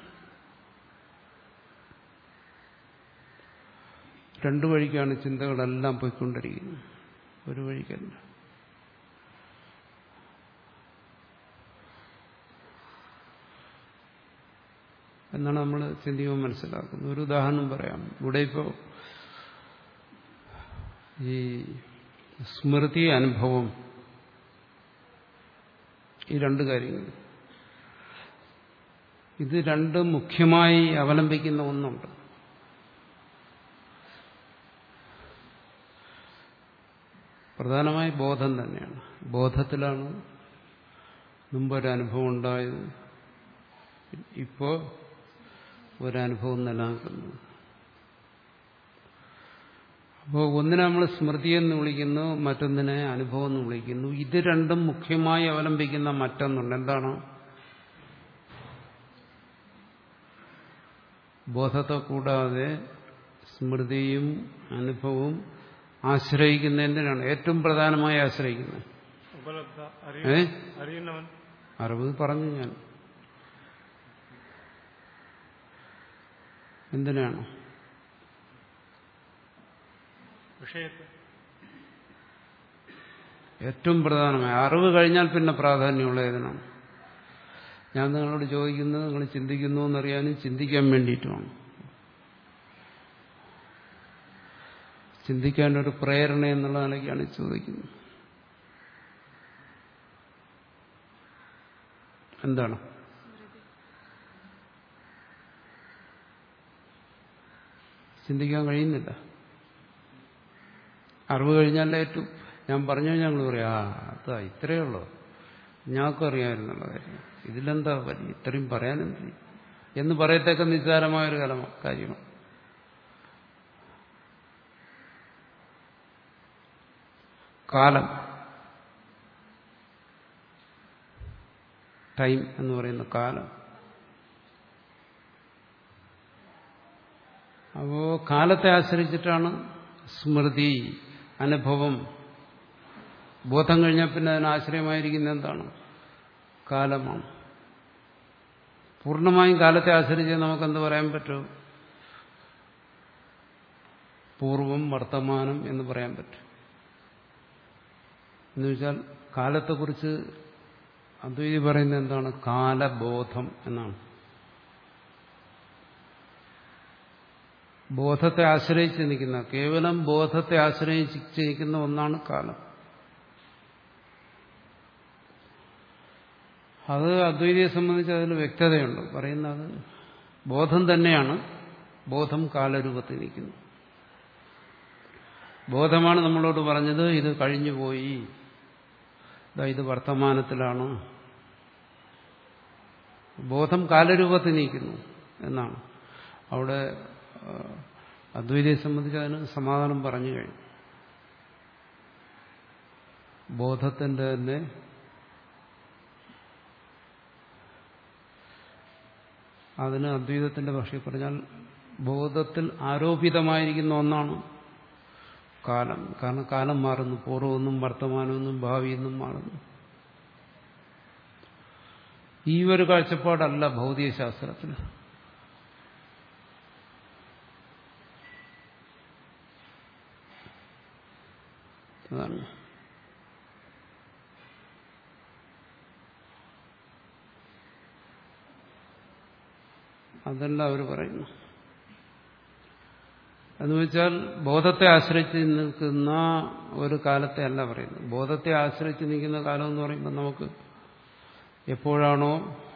രണ്ടു വഴിക്കാണ് ചിന്തകളെല്ലാം പോയിക്കൊണ്ടിരിക്കുന്നത് ഒരു വഴിക്കല്ല എന്നാണ് നമ്മൾ ചിന്തിക്കുമ്പോൾ മനസ്സിലാക്കുന്നത് ഒരു ഉദാഹരണം പറയാം ഇവിടെ ഇപ്പോൾ ഈ സ്മൃതി അനുഭവം ഈ രണ്ട് കാര്യങ്ങൾ ഇത് രണ്ട് മുഖ്യമായി അവലംബിക്കുന്ന ഒന്നുണ്ട് പ്രധാനമായി ബോധം തന്നെയാണ് ബോധത്തിലാണ് മുമ്പൊരനുഭവം ഉണ്ടായത് ഇപ്പോൾ ഒരനുഭവം നിലനിൽക്കുന്നു അപ്പോൾ ഒന്നിനെ നമ്മൾ സ്മൃതി എന്ന് വിളിക്കുന്നു മറ്റൊന്നിനെ അനുഭവം എന്ന് വിളിക്കുന്നു ഇത് രണ്ടും മുഖ്യമായി അവലംബിക്കുന്ന മറ്റൊന്നുണ്ട് എന്താണ് ബോധത്തെ കൂടാതെ സ്മൃതിയും അനുഭവവും ആശ്രയിക്കുന്ന എന്തിനാണ് ഏറ്റവും പ്രധാനമായി ആശ്രയിക്കുന്നത് ഉപലബ്ധ ഏ അറിയ അറിയുന്നവൻ അറിവ് പറഞ്ഞു ഞാൻ എന്തിനാണ് വിഷയത്തെ ഏറ്റവും പ്രധാനമായ അറിവ് കഴിഞ്ഞാൽ പിന്നെ പ്രാധാന്യമുള്ള ഏതിനാണ് ഞാൻ നിങ്ങളോട് ചോദിക്കുന്നത് നിങ്ങൾ ചിന്തിക്കുന്നു എന്നറിയാനും ചിന്തിക്കാൻ വേണ്ടിയിട്ടുമാണ് ചിന്തിക്കാൻ ഒരു പ്രേരണ എന്നുള്ള നിലയ്ക്കാണ് ചോദിക്കുന്നത് എന്താണ് ചിന്തിക്കാൻ കഴിയുന്നില്ല അറിവ് കഴിഞ്ഞാൽ ഏറ്റവും ഞാൻ പറഞ്ഞു ഞങ്ങൾ പറയാം ആ അതാ ഇത്രയേ ഉള്ളൂ ഞങ്ങൾക്കും അറിയാമായിരുന്നുള്ള കാര്യം ഇതിലെന്താ വലിയ ഇത്രയും പറയാനെന്ത് എന്ന് പറയത്തക്ക നിസ്സാരമായൊരു കലമ കാര്യമാണ് കാലം ടൈം എന്ന് പറയുന്ന കാലം അപ്പോ കാലത്തെ ആശ്രയിച്ചിട്ടാണ് സ്മൃതി അനുഭവം ബോധം കഴിഞ്ഞാൽ പിന്നെ അതിന് ആശ്രയമായിരിക്കുന്ന എന്താണ് കാലമാണ് പൂർണ്ണമായും കാലത്തെ ആശ്രയിച്ച് നമുക്കെന്ത് പറയാൻ പറ്റും പൂർവം വർത്തമാനം എന്ന് പറയാൻ പറ്റും എന്ന് വെച്ചാൽ കാലത്തെക്കുറിച്ച് അദ്വൈതി പറയുന്നത് എന്താണ് കാലബോധം എന്നാണ് ബോധത്തെ ആശ്രയിച്ച് നിൽക്കുന്ന കേവലം ബോധത്തെ ആശ്രയിച്ച് നിൽക്കുന്ന ഒന്നാണ് കാലം അത് അദ്വൈതിയെ സംബന്ധിച്ച് അതിന് വ്യക്തതയുണ്ട് പറയുന്നത് ബോധം തന്നെയാണ് ബോധം കാലരൂപത്തിൽ നിൽക്കുന്നു ബോധമാണ് നമ്മളോട് പറഞ്ഞത് ഇത് കഴിഞ്ഞുപോയി ദാ ഇത് വർത്തമാനത്തിലാണ് ബോധം കാലരൂപത്തിൽ നീക്കുന്നു എന്നാണ് അവിടെ ആ, അദ്വൈതയെ സംബന്ധിച്ച് അതിന് സമാധാനം പറഞ്ഞു കഴിഞ്ഞു ബോധത്തിന്റെ തന്നെ അതിന് അദ്വൈതത്തിന്റെ ഭാഷയിൽ പറഞ്ഞാൽ ബോധത്തിൽ ആരോപിതമായിരിക്കുന്ന ഒന്നാണ് കാലം കാരണം കാലം മാറുന്നു പൂർവ്വമെന്നും വർത്തമാനമെന്നും ഭാവിയെന്നും മാറുന്നു ഈ ഒരു കാഴ്ചപ്പാടല്ല ഭൗതികശാസ്ത്രത്തിൽ അതാണ് അതല്ല അവർ പറയുന്നു എന്ന് വെച്ചാൽ ബോധത്തെ ആശ്രയിച്ച് നിൽക്കുന്ന ഒരു കാലത്തെ അല്ല പറയുന്നത് ബോധത്തെ ആശ്രയിച്ച് നിൽക്കുന്ന കാലം എന്ന് പറയുമ്പോൾ നമുക്ക് എപ്പോഴാണോ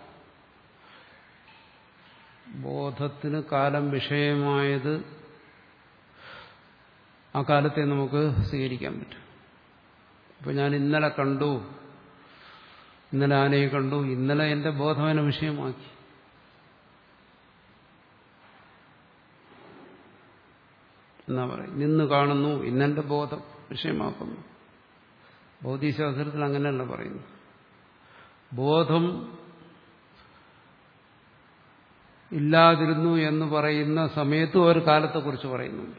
ബോധത്തിന് കാലം വിഷയമായത് ആ കാലത്തെ നമുക്ക് സ്വീകരിക്കാൻ പറ്റും ഇപ്പൊ ഞാൻ ഇന്നലെ കണ്ടു ഇന്നലെ ആനയെ കണ്ടു ഇന്നലെ എന്റെ ബോധവനെ വിഷയമാക്കി എന്നാ പറയും നിന്ന് കാണുന്നു ഇന്നെന്റെ ബോധം വിഷയമാക്കുന്നു ഭൗതികശാസ്ത്രത്തിൽ അങ്ങനെയല്ല പറയുന്നു ബോധം ഇല്ലാതിരുന്നു എന്ന് പറയുന്ന സമയത്തും ഒരു കാലത്തെക്കുറിച്ച് പറയുന്നുണ്ട്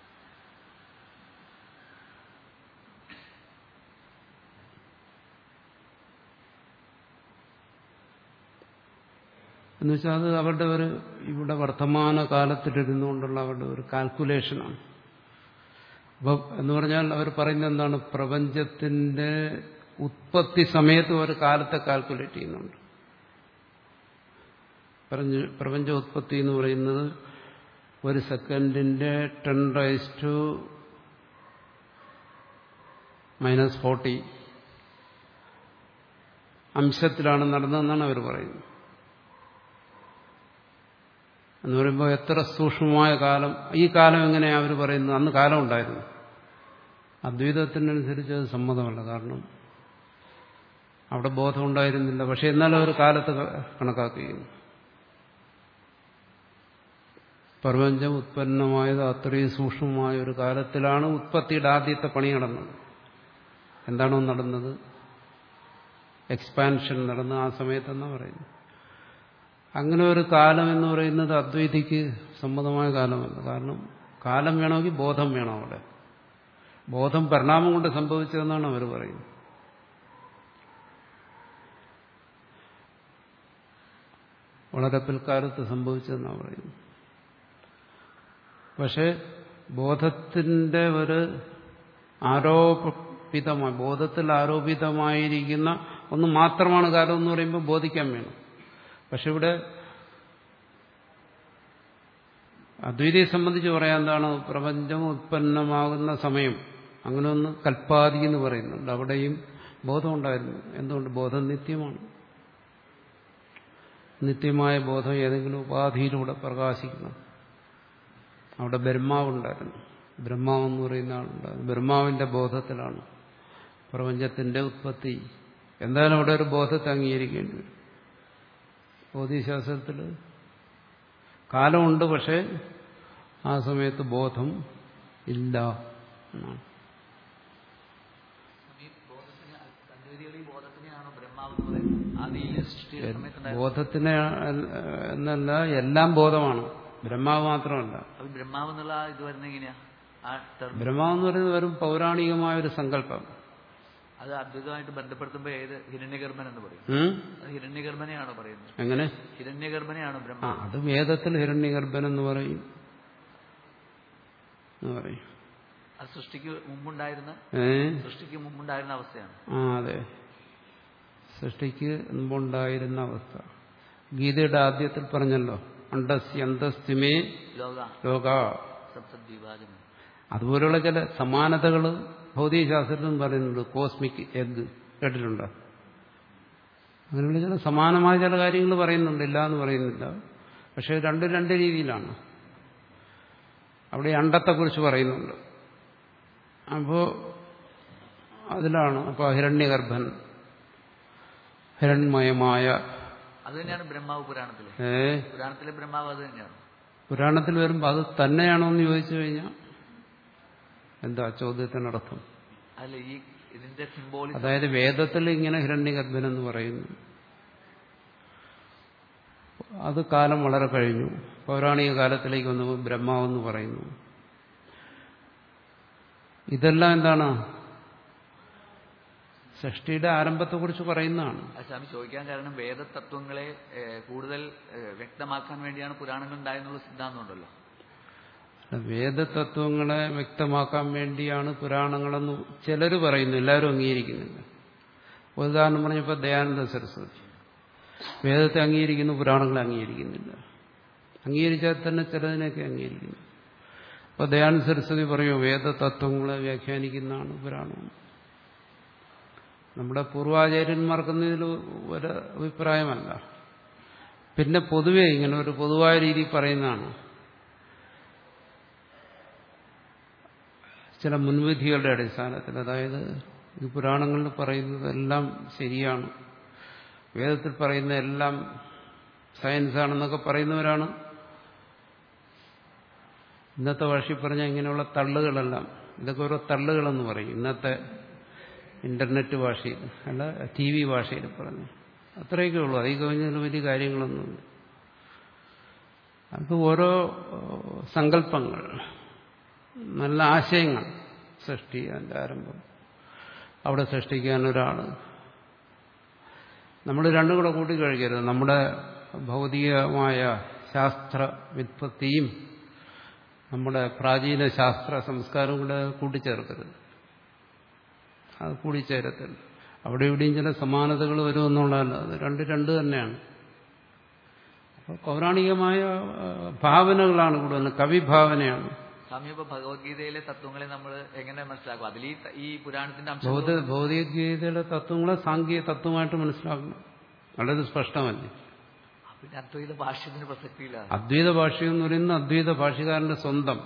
എന്നുവെച്ചാൽ അത് അവരുടെ ഒരു ഇവിടെ വർത്തമാന കാലത്തിലിരുന്നുകൊണ്ടുള്ള അവരുടെ ഒരു കാൽക്കുലേഷനാണ് അപ്പൊ എന്ന് പറഞ്ഞാൽ അവർ പറയുന്നത് എന്താണ് പ്രപഞ്ചത്തിന്റെ ഉത്പത്തി സമയത്ത് ഒരു കാലത്തെ കാൽക്കുലേറ്റ് ചെയ്യുന്നുണ്ട് പ്രപഞ്ച- പ്രപഞ്ച ഉത്പത്തി എന്ന് പറയുന്നത് ഒരു സെക്കൻഡിന്റെ ten raise to minus forty അംശത്തിലാണ് നടന്നതെന്നാണ് അവർ പറയുന്നത് എന്ന് പറയുമ്പോൾ എത്ര സൂക്ഷ്മമായ കാലം ഈ കാലം എങ്ങനെയാണ് അവർ പറയുന്നത് അന്ന് കാലം ഉണ്ടായിരുന്നു അദ്വൈതത്തിനനുസരിച്ച് അത് സമ്മതമല്ല കാരണം അവിടെ ബോധം ഉണ്ടായിരുന്നില്ല പക്ഷെ എന്നാലും അവർ കാലത്ത് കണക്കാക്കുകയും പ്രപഞ്ചം ഉത്പന്നമായത് അത്രയും സൂക്ഷ്മമായ ഒരു കാലത്തിലാണ് ഉത്പത്തിയുടെ ആദ്യത്തെ പണി നടന്നത് എന്താണോ നടന്നത് എക്സ്പാൻഷൻ നടന്ന ആ സമയത്തെന്നാ പറയുന്നത് അങ്ങനെ ഒരു കാലം എന്ന് പറയുന്നത് അദ്വൈതിക്ക് സമ്മതമായ കാലമല്ല കാരണം കാലം വേണമെങ്കിൽ ബോധം വേണം അവിടെ ബോധം പരിണാമം കൊണ്ട് സംഭവിച്ചതെന്നാണ് അവർ പറയുന്നത് വളരെ പിൽക്കാലത്ത് സംഭവിച്ചതെന്നാണ് പറയുന്നത് പക്ഷെ ബോധത്തിന്റെ ഒരു ആരോപിതമായ ബോധത്തിൽ ആരോപിതമായിരിക്കുന്ന ഒന്ന് മാത്രമാണ് കാലം എന്ന് പറയുമ്പോൾ ബോധിക്കാൻ വേണം പക്ഷെ ഇവിടെ അദ്വൈതയെ സംബന്ധിച്ച് പറയാൻ എന്താണ് പ്രപഞ്ചം ഉത്പന്നമാകുന്ന സമയം അങ്ങനെ ഒന്ന് കൽപ്പാതി എന്ന് പറയുന്നുണ്ട് അവിടെയും ബോധമുണ്ടായിരുന്നു എന്തുകൊണ്ട് ബോധം നിത്യമാണ് നിത്യമായ ബോധം ഏതെങ്കിലും ഉപാധിയിലൂടെ പ്രകാശിക്കണം അവിടെ ബ്രഹ്മാവുണ്ടായിരുന്നു ബ്രഹ്മാവെന്ന് പറയുന്ന ആളുണ്ടായിരുന്നു ബ്രഹ്മാവിന്റെ ബോധത്തിലാണ് പ്രപഞ്ചത്തിന്റെ ഉത്പത്തി എന്തായാലും അവിടെ ഒരു ബോധത്തെ അംഗീകരിക്കേണ്ടി വരും ഭൗതികശാസ്ത്രത്തിൽ കാലമുണ്ട് പക്ഷേ ആ സമയത്ത് ബോധം ഇല്ല എന്നാണ് ഈ ബോധത്തിന് അദ്വൈതികൾ ഈ ബോധത്തിനെയാണോ ബ്രഹ്മാവ് എന്ന് പറയുന്നത് ആദിയിലെ സൃഷ്ടിയുടെ സമയത്തുണ്ടായ ബോധത്തിന് എന്നല്ല എല്ലാം ബോധമാണ് ബ്രഹ്മാവ് മാത്രമല്ല അപ്പൊ ബ്രഹ്മാവ് എന്നുള്ള ആ ഇത് വരുന്നത് എങ്ങനെയാ ആ ടെർമ് ബ്രഹ്മാവ് എന്ന് പറയുന്നത് വെറും പൗരാണികമായ ഒരു സങ്കല്പം അത് അദ്വൈതമായിട്ട് ബന്ധപ്പെടുത്തുമ്പോൾ ഏത് ഹിരണ്യഗർഭൻ എന്ന് പറയും ഉം? അത് ഹിരണ്യഗർഭനെയാണോ പറയുന്നത് എങ്ങനെ ഹിരണ്യഗർഭനെയാണോ ആ ബ്രഹ്മ അത് വേദത്തിൽ ഹിരണ്യഗർഭൻ എന്ന് പറയും എന്ന് പറയും അത് സൃഷ്ടിക്ക് മുമ്പുണ്ടായിരുന്ന ഏ സൃഷ്ടിക്ക് മുമ്പുണ്ടായിരുന്ന അവസ്ഥയാണ് ആ അതെ സൃഷ്ടിക്ക് മുമ്പുണ്ടായിരുന്ന അവസ്ഥ ഗീതയുടെ ആദ്യത്തിൽ പറഞ്ഞല്ലോ അണ്ടസ്യ അന്തസ്തിമേ ലോക ലോക സപ്തദ്വീപാചനം അതുപോലുള്ള ചില സമാനതകൾ ഭൗതികശാസ്ത്രത്തിൽ പറയുന്നുണ്ട് കോസ്മിക് എഗ് കേട്ടിട്ടുണ്ടോ അങ്ങനെയുള്ള ചില സമാനമായ ചില കാര്യങ്ങൾ പറയുന്നുണ്ട് ഇല്ല എന്ന് പറയുന്നില്ല പക്ഷെ രണ്ടും രണ്ട് രീതിയിലാണ് അവിടെ അണ്ടത്തെക്കുറിച്ച് പറയുന്നുണ്ട് അപ്പോ അതിലാണ് അപ്പോൾ ഹിരണ്യഗർഭൻ ഹിരൺമയമായ അത് തന്നെയാണ് ബ്രഹ്മാവ് പുരാണത്തിലെ ഏ പുരാണത്തിലെ ബ്രഹ്മാവ് അത് തന്നെയാണ് പുരാണത്തിൽ വരുമ്പോൾ അത് തന്നെയാണോ എന്ന് ചോദിച്ചു കഴിഞ്ഞാൽ എന്താ ചോദ്യത്തിനർത്ഥം അല്ല ഈ ഇതിന്റെ സിംബോളിസം അതായത് വേദത്തിൽ ഇങ്ങനെ ഹിരണ്യഗർഭൻ എന്ന് പറയുന്നു അത് കാലം വളരെ കഴിഞ്ഞു പൗരാണിക കാലത്തിലേക്ക് വന്നു ബ്രഹ്മാവെന്ന് പറയുന്നു ഇതെല്ലാം എന്താണ് സൃഷ്ടിയുടെ ആരംഭത്തെക്കുറിച്ച് പറയുന്നതാണ് അത് സ്വാമി ചോദിക്കാൻ കാരണം വേദതത്വങ്ങളെ ഏഹ്, കൂടുതൽ ഏഹ്, വ്യക്തമാക്കാൻ വേണ്ടിയാണ് പുരാണങ്ങൾ ഉണ്ടായെന്നുള്ള സിദ്ധാന്തം ഉണ്ടല്ലോ വേദതത്വങ്ങളെ വ്യക്തമാക്കാൻ വേണ്ടിയാണ് പുരാണങ്ങളെന്ന് ചിലർ പറയുന്നു എല്ലാവരും അംഗീകരിക്കുന്നില്ല ഒരു ഉദാഹരണം പറഞ്ഞപ്പോൾ ദയാനന്ദ സരസ്വതി വേദത്തെ അംഗീകരിക്കുന്നു പുരാണങ്ങളെ അംഗീകരിക്കുന്നില്ല അംഗീകരിച്ചാൽ തന്നെ ചിലതിനെയൊക്കെ അംഗീകരിക്കുന്നു അപ്പോൾ ദയാനന്ദ സരസ്വതി പറയൂ വേദതത്വങ്ങളെ വ്യാഖ്യാനിക്കുന്നതാണ് പുരാണം നമ്മുടെ പൂർവാചാര്യന്മാർക്കൊന്നും ഇതിൽ ഒരു അഭിപ്രായമല്ല പിന്നെ പൊതുവെ ഇങ്ങനെ ഒരു പൊതുവായ രീതിയിൽ പറയുന്നതാണ് ചില മുൻവിധികളുടെ അടിസ്ഥാനത്തിൽ അതായത് ഈ പുരാണങ്ങളിൽ പറയുന്നതെല്ലാം ശരിയാണ് വേദത്തിൽ പറയുന്ന എല്ലാം സയൻസാണെന്നൊക്കെ പറയുന്നവരാണ് ഇന്നത്തെ ഭാഷയിൽ പറഞ്ഞ ഇങ്ങനെയുള്ള തള്ളുകളെല്ലാം ഇതൊക്കെ ഓരോ തള്ളുകളെന്ന് പറയും ഇന്നത്തെ ഇന്റർനെറ്റ് ഭാഷയിൽ അല്ല ടി വി ഭാഷയിൽ പറഞ്ഞു അത്രയൊക്കെ ഉള്ളൂ അതിൽ കഴിഞ്ഞാൽ വലിയ കാര്യങ്ങളൊന്നുമില്ല അത് ഓരോ ഏഹ്, സങ്കല്പങ്ങൾ നല്ല ആശയങ്ങൾ സൃഷ്ടി അതിൻ്റെ ആരംഭം അവിടെ സൃഷ്ടിക്കാൻ ഒരാൾ നമ്മൾ രണ്ടും കൂടെ കൂട്ടിക്കഴിക്കരുത് നമ്മുടെ ഭൗതികമായ ശാസ്ത്ര വിത്പത്തിയും നമ്മുടെ പ്രാചീന ശാസ്ത്ര സംസ്കാരവും കൂടെ കൂട്ടിച്ചേർക്കരുത് അത് കൂടിച്ചേരത്തില്ല അവിടെ ഇവിടെയും ചില സമാനതകൾ വരുമെന്നുള്ളതല്ല അത് രണ്ട് രണ്ട് തന്നെയാണ് അപ്പോൾ പൗരാണികമായ ആ, ഭാവനകളാണ് കൂടുതൽ കവിഭാവനയാണ് സ്വാമി ഇപ്പൊ ഭഗവത്ഗീതയിലെ തത്വങ്ങളെ നമ്മൾ എങ്ങനെ മനസ്സിലാക്കും അതിൽ ഈ ത- ഈ പുരാണത്തിന്റെ അംശം ഭൗത ഭൗതികഗീതയിലെ തത്വങ്ങളെ സാങ്കേതിക തത്വമായിട്ട് മനസ്സിലാക്കണം വളരെ സ്പഷ്ടമല്ലേ പിന്നെ അദ്വൈത ഭാഷ്യത്തിന് പ്രസക്തിയില്ല അദ്വൈത ഭാഷ്യം എന്ന് പറയുന്നത് അദ്വൈത ഭാഷ്യകാരന്റെ സ്വന്തം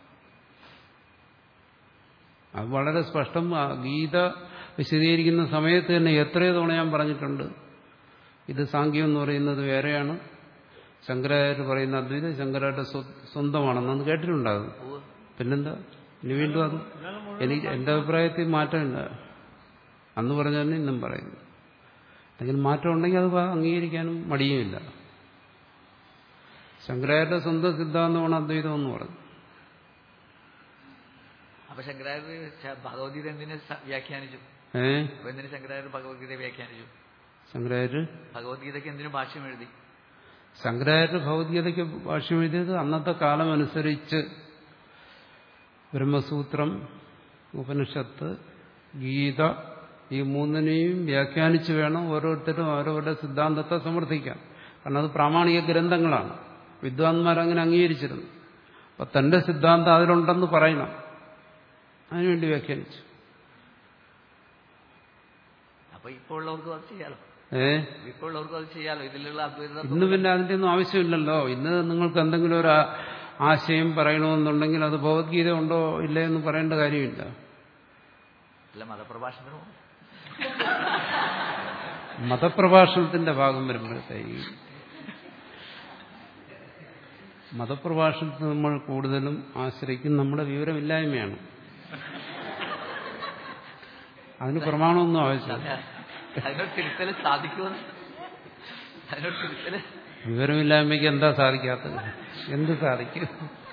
അത് വളരെ സ്പഷ്ടം ആ ഗീത വിശദീകരിക്കുന്ന സമയത്ത് തന്നെ എത്രയോ തവണ ഞാൻ പറഞ്ഞിട്ടുണ്ട് ഇത് സാങ്ക്യം എന്ന് പറയുന്നത് വേറെയാണ് ശങ്കരാചാര്യ പറയുന്ന അദ്വൈതം ശങ്കരാചാര്യ സ്വന്തമാണെന്ന് കേട്ടിട്ടുണ്ടാകും പിന്നെന്താ ഇനി വീണ്ടും അത് എനിക്ക് എന്റെ അഭിപ്രായത്തിൽ മാറ്റമില്ല അന്ന് പറഞ്ഞാൽ ഇന്നും പറയുന്നു എന്തെങ്കിലും മാറ്റം ഉണ്ടെങ്കിൽ അത് അംഗീകരിക്കാനും മടിയുമില്ല ശങ്കരാചാര്യ സ്വന്തം സിദ്ധാന്തമാണ് അദ്വൈതം എന്ന് പറഞ്ഞു അപ്പൊ ശങ്കരാചാര്യ ശ- ഭഗവത്ഗീത എന്തിനെ സ- വ്യാഖ്യാനിച്ചു ഏ അപ്പൊ എന്തിന് ശങ്കരാചാര്യ ഭഗവത്ഗീത വ്യാഖ്യാനിച്ചു ശങ്കരാചാര്യ ഭഗവത്ഗീതയ്ക്ക് എന്തിനു ഭാഷ്യം എഴുതി ശങ്കരാചാര്യ ഭൗതികതയ്ക്ക് ഭാഷ്യം എഴുതിയത് അന്നത്തെ കാലം അനുസരിച്ച് ബ്രഹ്മസൂത്രം ഉപനിഷത്ത് ഗീത ഈ മൂന്നിനെയും വ്യാഖ്യാനിച്ച് വേണം ഓരോരുത്തരും ഓരോരുടെ സിദ്ധാന്തത്തെ സമർത്ഥിക്കാൻ കാരണം അത് പ്രാമാണിക ഗ്രന്ഥങ്ങളാണ് വിദ്വാൻമാരങ്ങനെ അംഗീകരിച്ചിരുന്നു അപ്പൊ തന്റെ സിദ്ധാന്തം അതിലുണ്ടെന്ന് പറയണം അതിനുവേണ്ടി വ്യാഖ്യാനിച്ചു അപ്പൊ ഇപ്പോൾ ഉള്ളവർക്കും അത് ചെയ്യാലോ ഏ ഇപ്പോൾ ഉള്ളവർക്കും അത് ചെയ്യാലോ ഇതിലുള്ള അദ്വൈത തത്വം ഇന്ന് പിന്നെ അതിന്റെ ഒന്നും ആവശ്യമില്ലല്ലോ ഇന്ന് നിങ്ങൾക്ക് എന്തെങ്കിലും ഒരു ആ- ആശയം പറയണമെന്നുണ്ടെങ്കിൽ അത് ഭഗവത്ഗീത ഉണ്ടോ ഇല്ലേ എന്ന് പറയേണ്ട കാര്യമില്ല അല്ല മതപ്രഭാഷണത്തിനും മതപ്രഭാഷണത്തിന്റെ ഭാഗം വരുമ്പോഴത്തേക്ക് മതപ്രഭാഷണത്തിൽ നമ്മൾ കൂടുതലും ആശ്രയിക്കും നമ്മുടെ വിവരമില്ലായ്മയാണ് അതിന് പ്രമാണമൊന്നും ആവശ്യമില്ല അതിനൊരു തിരുത്തല് സാധിക്കുമെന്ന് അതിനൊരു തിരുത്തല് വിവരമില്ലായ്മയ്ക്ക് എന്താ സാധിക്കാത്തത് എന്ത് സാധിക്കും